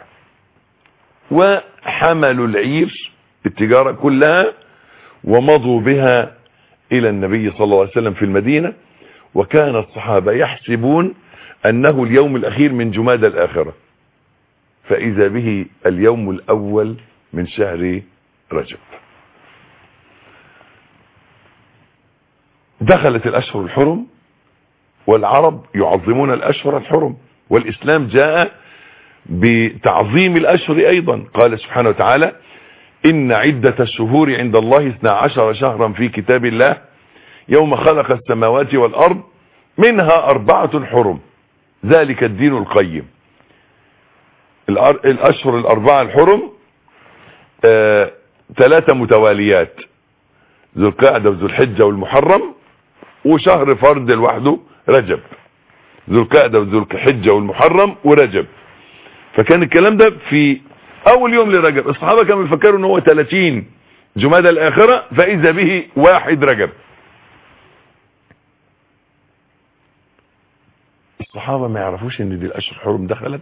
وحملوا العير التجارة كلها ومضوا بها الى النبي صلى الله عليه وسلم في المدينة وكان الصحابة يحسبون انه اليوم الاخير من جماد الاخرة فاذا به اليوم الاول من شهر رجب دخلت الاشهر الحرم والعرب يعظمون الاشهر الحرم والاسلام جاء بتعظيم الاشهر ايضا قال سبحانه وتعالى ان عدة الشهور عند الله 12 شهرا في كتاب الله يوم خلق السماوات والارض منها اربعة حرم ذلك الدين القيم الاشهر الاربعة الحرم آه ثلاثة متواليات ذو القعدة وذو الحجة والمحرم وشهر فرد لوحده رجب ذو القعدة وذو الحجة والمحرم ورجب فكان الكلام ده في اول يوم لرجب الصحابة كانوا بيفكروا ان هو 30 جمادى الاخرة فاذا به واحد رجب الصحابة ما يعرفوش ان دي الاشهر حرم دخلت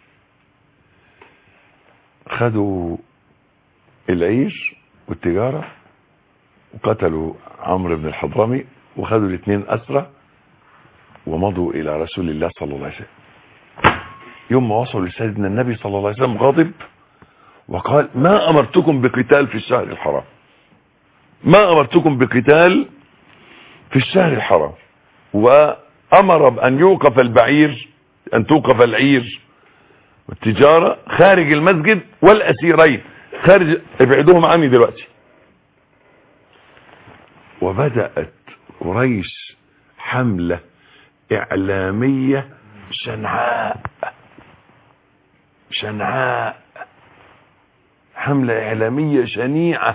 خدوا العيش والتجارة وقتلوا عمرو بن الحضرمي وخدوا الاثنين اسرى ومضوا الى رسول الله صلى الله عليه وسلم يوم ما وصلوا لسيدنا النبي صلى الله عليه وسلم غضب وقال ما امرتكم بقتال في الشهر الحرام ما امرتكم بقتال في الشهر الحرام وامر بان يوقف البعير ان توقف العير والتجارة خارج المسجد والاسيرين خارج ابعدوهم عني دلوقتي وبدأت قريش حملة اعلامية شنعاء شنعاء حملة اعلامية شنيعة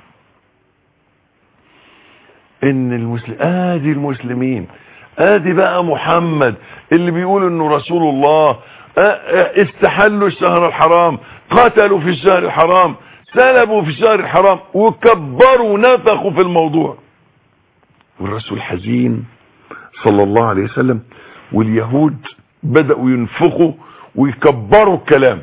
ان المسلم ادي المسلمين ادي بقى محمد اللي بيقول انه رسول الله استحلوا الشهر الحرام قتلوا في الشهر الحرام سلبوا في الشهر الحرام وكبروا نفخوا في الموضوع والرسول حزين صلى الله عليه وسلم واليهود بدأوا ينفخوا ويكبروا الكلام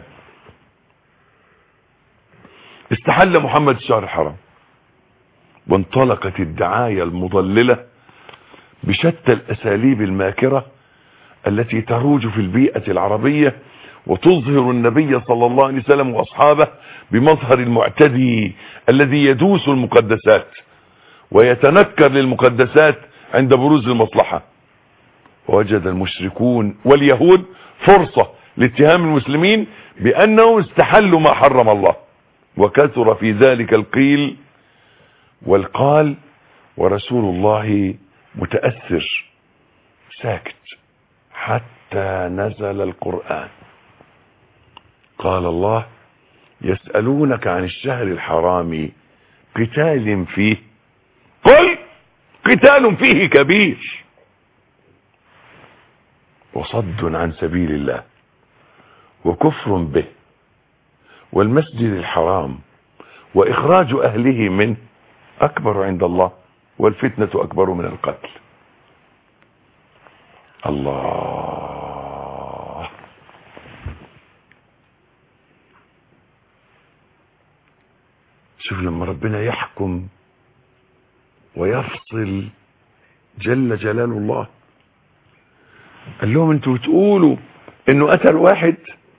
استحل محمد الشهر الحرام وانطلقت الدعاية المضللة بشتى الأساليب الماكرة التي تروج في البيئة العربية وتظهر النبي صلى الله عليه وسلم وأصحابه بمظهر المعتدي الذي يدوس المقدسات ويتنكر للمقدسات عند بروز المصلحة ووجد المشركون واليهود فرصة لاتهام المسلمين بأنهم استحلوا ما حرم الله وكثر في ذلك القيل والقال ورسول الله متأثر ساكت حتى نزل القرآن قال الله يسألونك عن الشهر الحرام قتال فيه قل قتال فيه كبير وصد عن سبيل الله وكفر به والمسجد الحرام وإخراج أهله منه أكبر عند الله والفتنة أكبر من القتل الله شوف لما ربنا يحكم ويفصل جل جلال الله قال لهم انتوا بتقولوا انه قتل واحد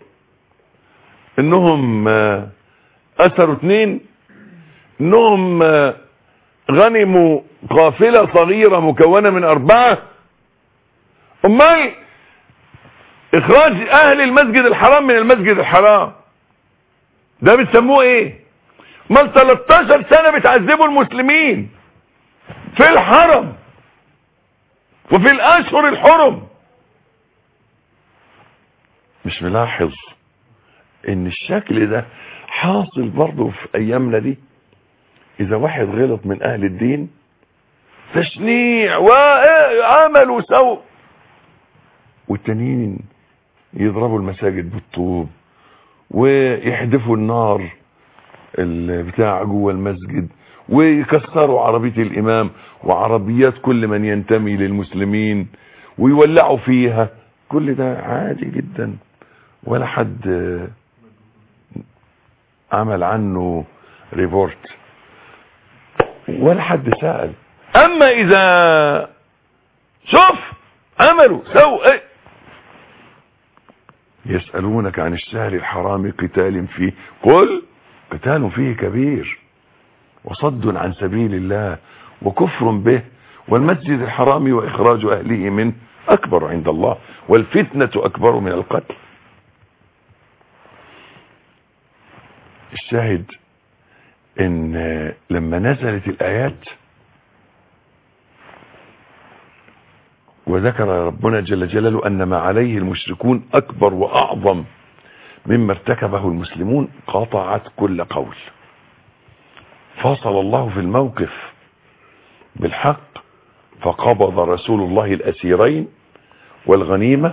انهم آه، اثروا اثنين انهم آه، غنموا قافلة صغيرة مكونة من اربعة امال اخراج اهل المسجد الحرام من المسجد الحرام ده بتسموه ايه امال 13 سنة بتعذبوا المسلمين في الحرم وفي الاشهر الحرم مش ملاحظ ان الشكل ده حاصل برضه في ايامنا دي اذا واحد غلط من اهل الدين تشنيع وعمل وسوء والتانيين يضربوا المساجد بالطوب ويحدفوا النار البتاع جوه المسجد ويكسروا عربية الامام وعربيات كل من ينتمي للمسلمين ويولعوا فيها كل ده عادي جدا ولا حد آه، عمل عنه ريبورت ولا حد سأل اما اذا شوف عملوا سووا ايه يسألونك عن الشهر الحرام قتال فيه قل قتال فيه كبير وصد عن سبيل الله وكفر به والمسجد الحرام وإخراج أهله منه أكبر عند الله والفتنة أكبر من القتل الشاهد ان لما نزلت الآيات وذكر ربنا جل جلاله أن ما عليه المشركون أكبر وأعظم مما ارتكبه المسلمون قطعت كل قول فصل الله في الموقف بالحق فقبض رسول الله الأسيرين والغنيمة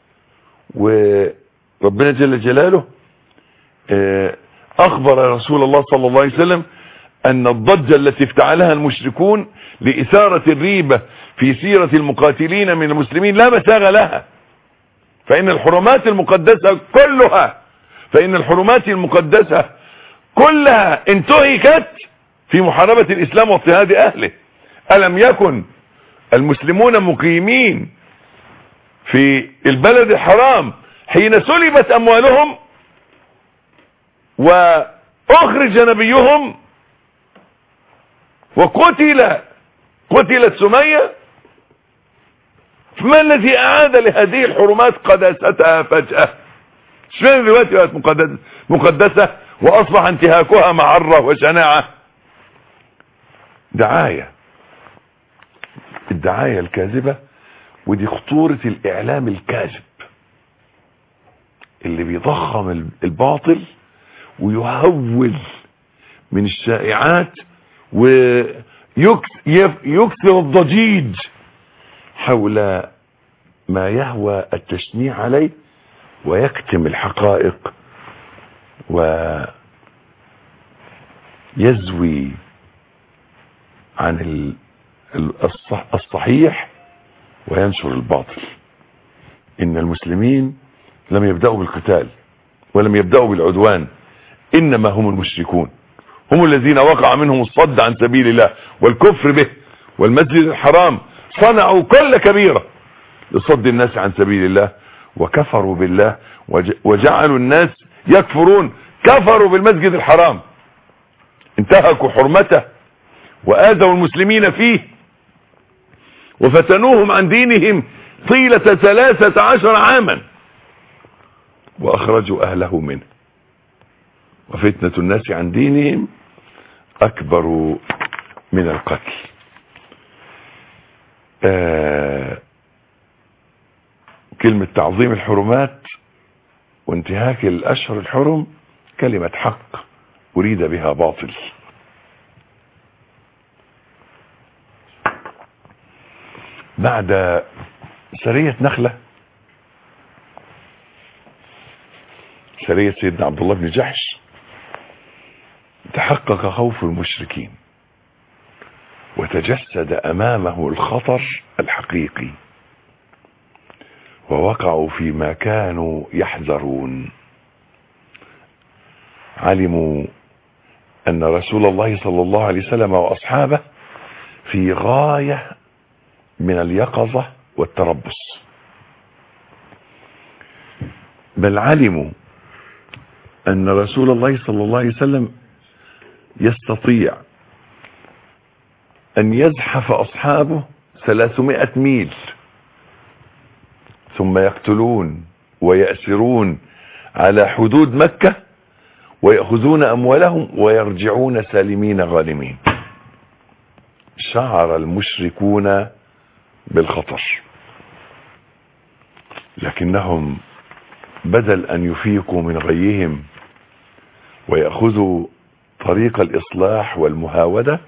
وربنا جل جلاله آه، أخبر رسول الله صلى الله عليه وسلم أن الضجة التي افتعلها المشركون لإثارة الريبة في سيرة المقاتلين من المسلمين لا مساغ لها فإن الحرمات المقدسة كلها فإن الحرمات المقدسة كلها انتهكت في محاربة الإسلام واضطهاد أهله ألم يكن المسلمون مقيمين في البلد الحرام حين سلبت أموالهم وأخرج نبيهم وقتل قتلت سمية فما الذي أعاد لهذه الحرمات قداستها فجأة اشمعنى دلوقتي بقت مقدسة, مقدسة وأصبح انتهاكها معرة وشناعة دعاية الدعاية الكاذبة ودي خطورة الإعلام الكاذب اللي بيضخم الباطل ويهول من الشائعات ويكثر الضجيج حول ما يهوى التشنيع عليه ويكتم الحقائق ويزوي عن ال- ال- الصح- الصحيح وينشر الباطل ان المسلمين لم يبدأوا بالقتال ولم يبدأوا بالعدوان انما هم المشركون هم الذين وقع منهم الصد عن سبيل الله والكفر به والمسجد الحرام صنعوا كل كبيرة لصد الناس عن سبيل الله وكفروا بالله وج- وجعلوا الناس يكفرون كفروا بالمسجد الحرام انتهكوا حرمته وآذوا المسلمين فيه وفتنوهم عن دينهم طيلة ثلاثة عشر عاما وأخرجوا أهله منه وفتنة الناس عن دينهم أكبر من القتل آه كلمة تعظيم الحرمات وانتهاك الأشهر الحرم كلمة حق أريد بها باطل بعد سرية نخلة سرية سيدنا عبد الله بن جحش تحقق خوف المشركين وتجسد امامه الخطر الحقيقي ووقعوا فيما كانوا يحذرون علموا ان رسول الله صلى الله عليه وسلم واصحابه في غاية من اليقظة والتربص بل علموا أن رسول الله صلى الله عليه وسلم يستطيع أن يزحف أصحابه ثلاثمائة ميل ثم يقتلون ويأسرون على حدود مكة ويأخذون أموالهم ويرجعون سالمين غانمين شعر المشركون بالخطر لكنهم بدل أن يفيقوا من غيهم ويأخذوا طريق الإصلاح والمهاودة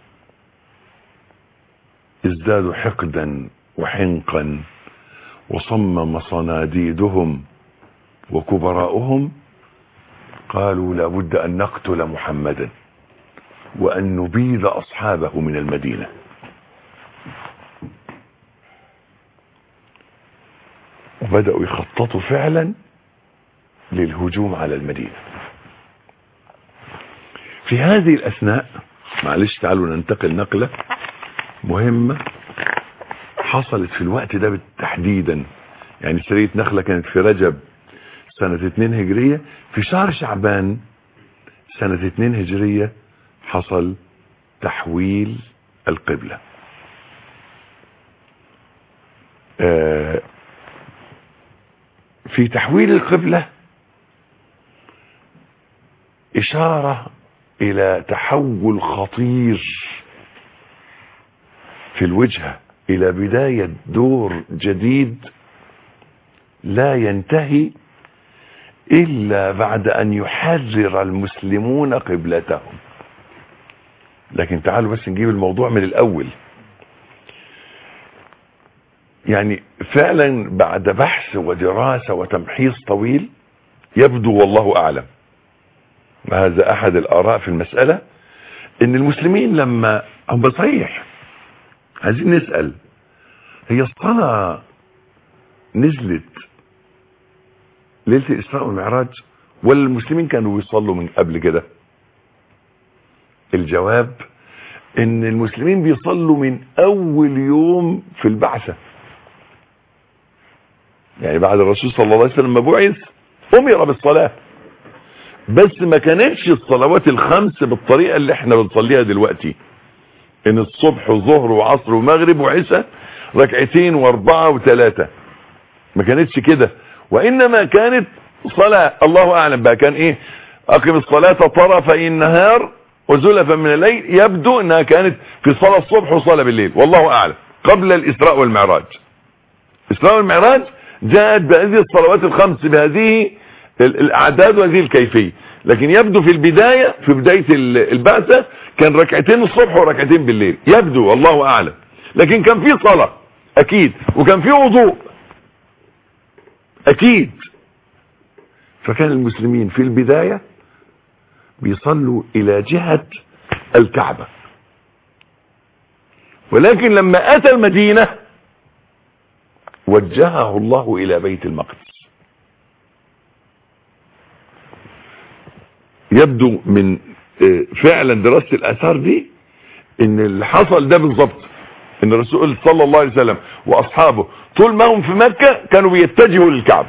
ازدادوا حقدا وحنقا وصمم صناديدهم وكبراؤهم قالوا لابد أن نقتل محمدا وأن نبيد أصحابه من المدينة وبدأوا يخططوا فعلا للهجوم على المدينة في هذه الأثناء معلش تعالوا ننتقل نقلة مهمة حصلت في الوقت ده تحديدا يعني سرية نخلة كانت في رجب سنة 2 هجرية في شهر شعبان سنة 2 هجرية حصل تحويل القبلة آه في تحويل القبلة إشارة إلى تحول خطير في الوجهة إلى بداية دور جديد لا ينتهي إلا بعد أن يحرر المسلمون قبلتهم لكن تعالوا بس نجيب الموضوع من الأول يعني فعلا بعد بحث ودراسة وتمحيص طويل يبدو والله أعلم هذا أحد الآراء في المسألة إن المسلمين لما هم صحيح عايزين نسأل هي الصلاة نزلت ليلة الإسراء والمعراج ولا المسلمين كانوا بيصلوا من قبل كده الجواب ان المسلمين بيصلوا من اول يوم في البعثة يعني بعد الرسول صلى الله عليه وسلم ما بعث امر بالصلاة بس ما كانتش الصلوات الخمس بالطريقة اللي احنا بنصليها دلوقتي ان الصبح وظهر وعصر ومغرب وعشاء ركعتين واربعة وثلاثة ما كانتش كده وانما كانت صلاة الله اعلم بقى كان ايه اقم الصلاة طرفي النهار وزلفا من الليل يبدو انها كانت في صلاة الصبح وصلاة بالليل والله اعلم قبل الاسراء والمعراج الاسراء والمعراج جاءت بهذه الصلوات الخمس بهذه الاعداد وهذه الكيفية لكن يبدو في البداية في بداية البعثة كان ركعتين الصبح وركعتين بالليل يبدو والله اعلم لكن كان في صلاة اكيد وكان في وضوء اكيد فكان المسلمين في البداية بيصلوا الى جهة الكعبة ولكن لما اتى المدينة وجهه الله الى بيت المقدس يبدو من فعلا دراسة الاثار دي ان اللي حصل ده بالظبط ان الرسول صلى الله عليه وسلم واصحابه طول ما هم في مكة كانوا بيتجهوا للكعبة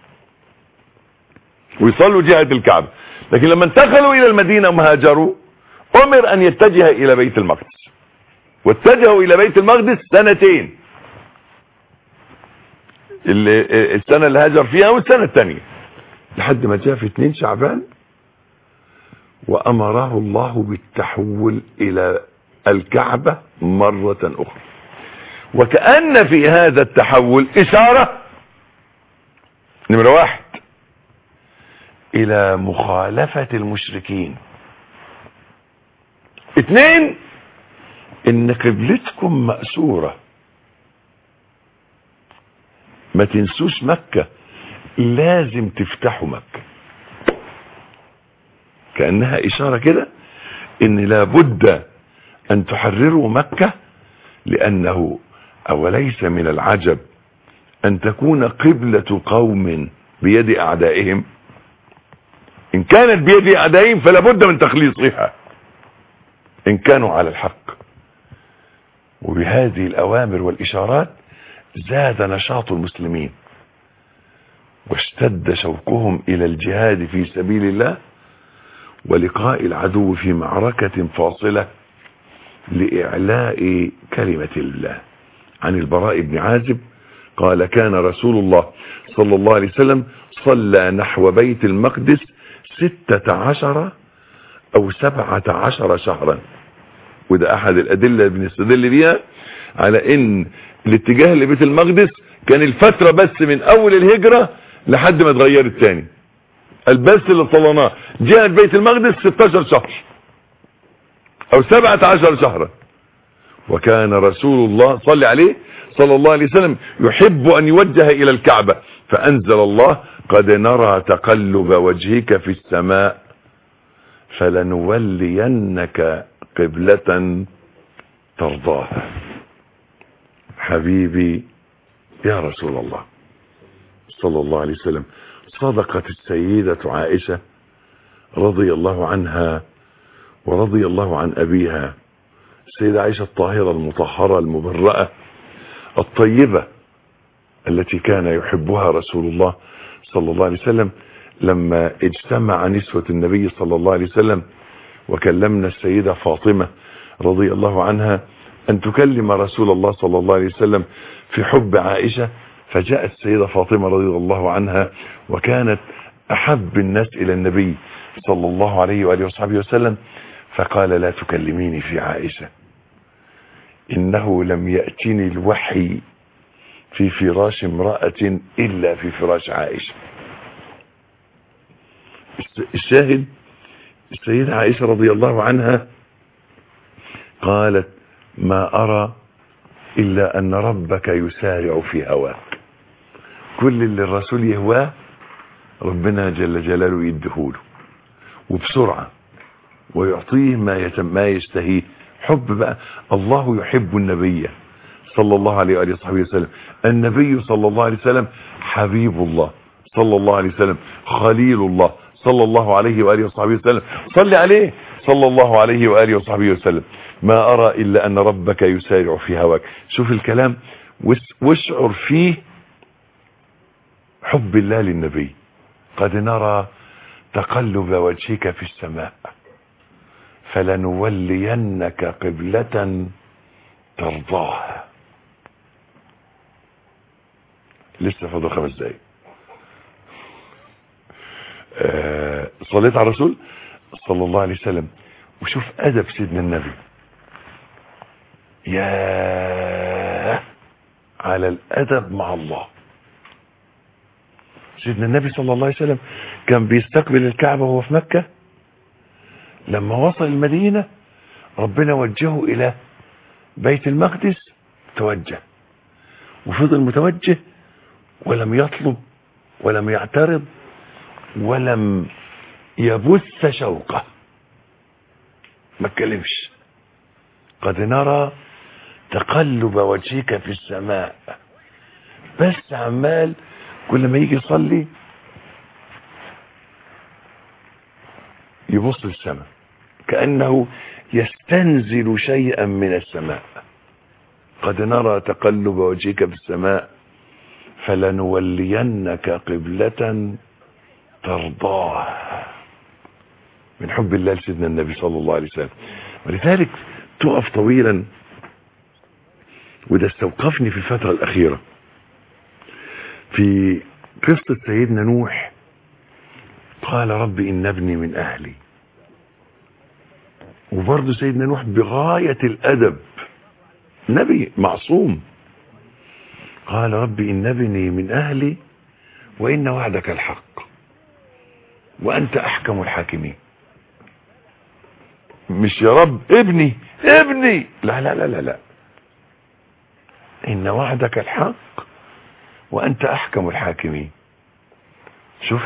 ويصلوا جهة الكعبة لكن لما انتقلوا الى المدينة وهاجروا امر ان يتجه الى بيت المقدس واتجهوا الى بيت المقدس سنتين السنة اللي هاجر فيها والسنة الثانية لحد ما جاء في 2 شعبان وامره الله بالتحول الى الكعبة مرة اخرى وكأن في هذا التحول اشارة نمرة واحد الى مخالفة المشركين اثنين ان قبلتكم مأسورة ما تنسوش مكة لازم تفتحوا مكة كأنها اشارة كده ان لابد ان تحرروا مكة لانه اوليس من العجب ان تكون قبلة قوم بيد اعدائهم ان كانت بيد اعدائهم فلا بد من تخليصها ان كانوا على الحق وبهذه الأوامر والإشارات زاد نشاط المسلمين واشتد شوقهم إلى الجهاد في سبيل الله ولقاء العدو في معركة فاصلة لإعلاء كلمة الله عن البراء بن عازب قال كان رسول الله صلى الله عليه وسلم صلى نحو بيت المقدس ستة عشر أو سبعة عشر شهرا وده أحد الأدلة اللي بنستدل بيها على إن الاتجاه لبيت المقدس كان الفترة بس من أول الهجرة لحد ما اتغيرت تاني البس اللي صلناه جهة بيت المقدس 16 شهر او 17 شهرا وكان رسول الله صلى عليه صلى الله عليه وسلم يحب ان يوجه الى الكعبة فانزل الله قد نرى تقلب وجهك في السماء فلنولينك قبلة ترضاها حبيبي يا رسول الله صلى الله عليه وسلم صدقت السيدة عائشة رضي الله عنها ورضي الله عن أبيها السيدة عائشة الطاهرة المطهرة المبرأة الطيبة التي كان يحبها رسول الله صلى الله عليه وسلم لما اجتمع نسوة النبي صلى الله عليه وسلم وكلمنا السيدة فاطمة رضي الله عنها أن تكلم رسول الله صلى الله عليه وسلم في حب عائشة فجاءت السيدة فاطمة رضي الله عنها وكانت أحب الناس إلى النبي صلى الله عليه وآله وصحبه وسلم فقال لا تكلميني في عائشة إنه لم يأتني الوحي في فراش امرأة إلا في فراش عائشة الشاهد السيدة عائشة رضي الله عنها قالت ما أرى إلا أن ربك يسارع في هواك كل اللي الرسول يهواه ربنا جل جلاله يدهوله وبسرعة ويعطيه ما يتم ما يشتهيه حب بقى الله يحب النبي صلى الله عليه وآله وصحبه وسلم النبي صلى الله عليه وسلم حبيب الله صلى الله عليه وسلم خليل الله صلى الله عليه وآله وصحبه وسلم صل عليه صلى الله عليه وآله وصحبه وسلم ما أرى إلا أن ربك يسارع في هواك شوف الكلام واشعر فيه حب الله للنبي قد نرى تقلب وجهك في السماء فلنولينك قبلة ترضاها لسه فاضل خمس دقايق آه صليت على الرسول صلى الله عليه وسلم وشوف ادب سيدنا النبي يا على الادب مع الله سيدنا النبي صلى الله عليه وسلم كان بيستقبل الكعبة وهو في مكة لما وصل المدينة ربنا وجهه الى بيت المقدس توجه وفضل متوجه ولم يطلب ولم يعترض ولم يبث شوقه ما اتكلمش قد نرى تقلب وجهك في السماء بس عمال كل ما يجي يصلي يبص للسماء كأنه يستنزل شيئا من السماء قد نرى تقلب وجهك في السماء فلنولينك قبلة ترضاها من حب الله لسيدنا النبي صلى الله عليه وسلم ولذلك تقف طويلا وده استوقفني في الفترة الأخيرة في قصة سيدنا نوح قال رب إن ابني من أهلي وبرضه سيدنا نوح بغاية الأدب نبي معصوم قال رب إن ابني من أهلي وإن وعدك الحق وأنت أحكم الحاكمين مش يا رب ابني ابني لا لا لا لا لا إن وعدك الحق وأنت أحكم الحاكمين شوف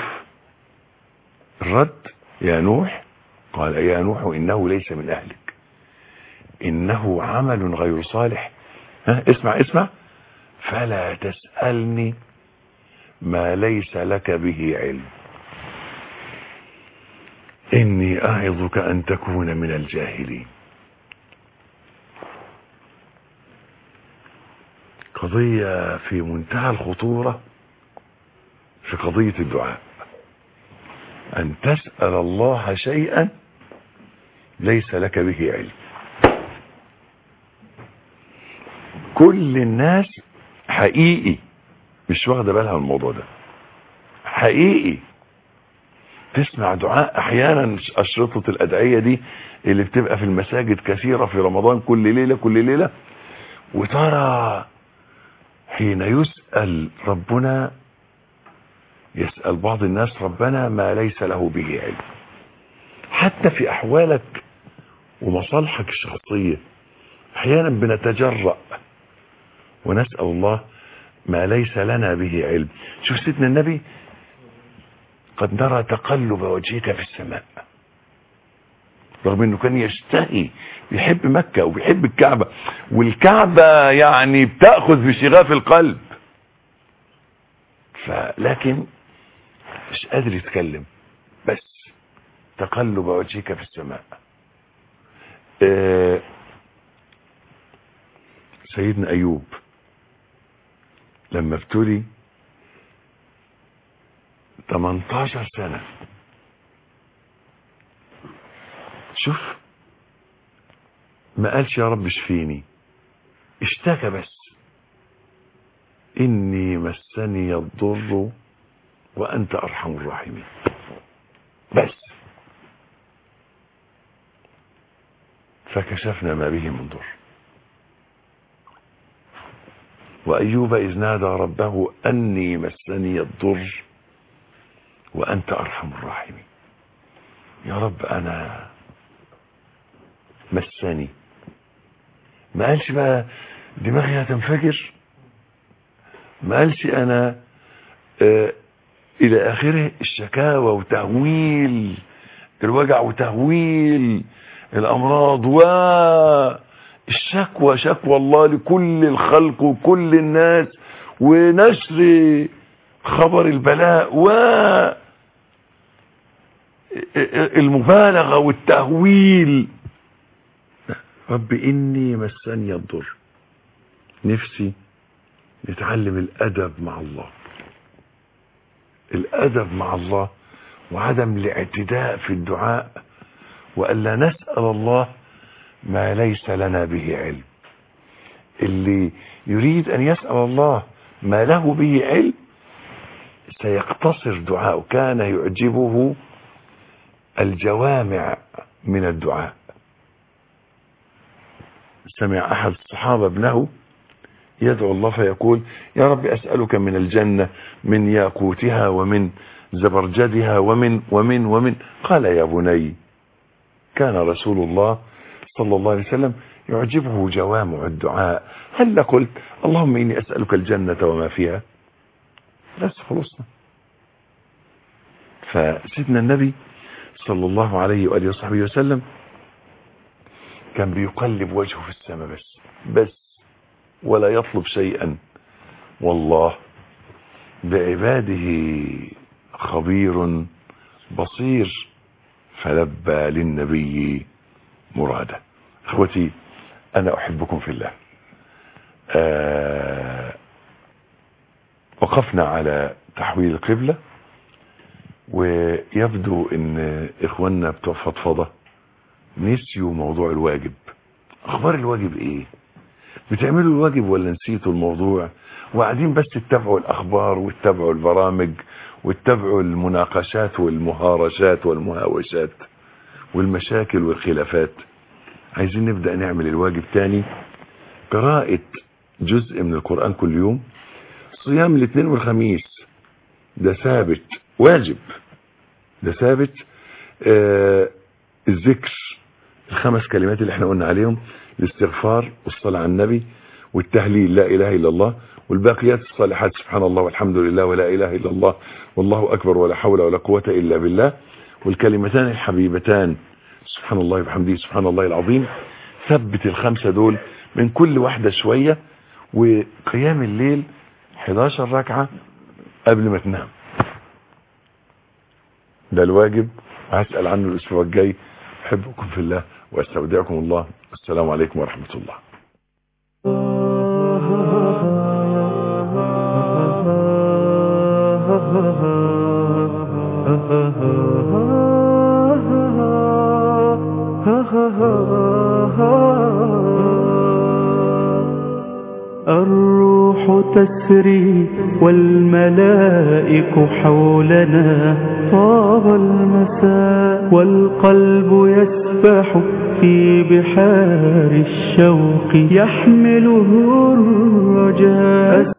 الرد يا نوح قال يا نوح إنه ليس من أهلك إنه عمل غير صالح ها اسمع اسمع فلا تسألني ما ليس لك به علم إني أعظك أن تكون من الجاهلين قضية في منتهى الخطورة في قضية الدعاء أن تسأل الله شيئا ليس لك به علم كل الناس حقيقي مش واخده بالها من الموضوع ده حقيقي تسمع دعاء احيانا اشرطه الادعيه دي اللي بتبقى في المساجد كثيره في رمضان كل ليله كل ليله وترى حين يسال ربنا يسال بعض الناس ربنا ما ليس له به علم حتى في احوالك ومصالحك الشخصيه احيانا بنتجرأ ونسأل الله ما ليس لنا به علم شوف سيدنا النبي قد نرى تقلب وجهك في السماء رغم انه كان يشتهي بيحب مكة وبيحب الكعبة والكعبة يعني بتأخذ بشغاف القلب فلكن مش قادر يتكلم بس تقلب وجهك في السماء آه سيدنا ايوب لما ابتلي 18 سنة شوف ما قالش يا رب اشفيني اشتكى بس اني مسني الضر وانت ارحم الراحمين بس فكشفنا ما به من ضر وأيوب إذ نادى ربه أني مسني الضر وأنت أرحم الراحمين يا رب أنا مسني ما قالش بقى دماغي هتنفجر ما قالش أنا آه إلى آخره الشكاوى وتهويل الوجع وتهويل الأمراض و الشكوى شكوى الله لكل الخلق وكل الناس ونشر خبر البلاء و المبالغة والتهويل رب إني مسني الضر نفسي نتعلم الأدب مع الله الأدب مع الله وعدم الاعتداء في الدعاء وألا نسأل الله ما ليس لنا به علم اللي يريد أن يسأل الله ما له به علم سيقتصر دعاءه كان يعجبه الجوامع من الدعاء سمع أحد الصحابة ابنه يدعو الله فيقول يا رب أسألك من الجنة من ياقوتها ومن زبرجدها ومن ومن ومن قال يا بني كان رسول الله صلى الله عليه وسلم يعجبه جوامع الدعاء هل قلت اللهم إني أسألك الجنة وما فيها بس خلصنا فسيدنا النبي صلى الله عليه وآله وصحبه وسلم كان بيقلب وجهه في السماء بس بس ولا يطلب شيئا والله بعباده خبير بصير فلبى للنبي مراده اخوتي انا احبكم في الله آه وقفنا على تحويل القبلة ويبدو ان اخواننا بتوع فضفضة نسيوا موضوع الواجب اخبار الواجب ايه بتعملوا الواجب ولا نسيتوا الموضوع وقاعدين بس تتابعوا الاخبار وتتابعوا البرامج وتتابعوا المناقشات والمهارشات والمهاوشات والمشاكل والخلافات عايزين نبدأ نعمل الواجب تاني قراءة جزء من القرآن كل يوم صيام الاثنين والخميس ده ثابت واجب ده ثابت آه الذكر الخمس كلمات اللي احنا قلنا عليهم الاستغفار والصلاة على النبي والتهليل لا اله الا الله والباقيات الصالحات سبحان الله والحمد لله ولا اله الا الله والله اكبر ولا حول ولا قوة الا بالله والكلمتان الحبيبتان سبحان الله وبحمده سبحان الله العظيم ثبت الخمسة دول من كل واحدة شوية وقيام الليل 11 ركعة قبل ما تنام ده الواجب هسأل عنه الأسبوع الجاي أحبكم في الله وأستودعكم الله والسلام عليكم ورحمة الله الروح تسري والملائك حولنا طاب المساء والقلب يسبح في بحار الشوق يحمله الرجاء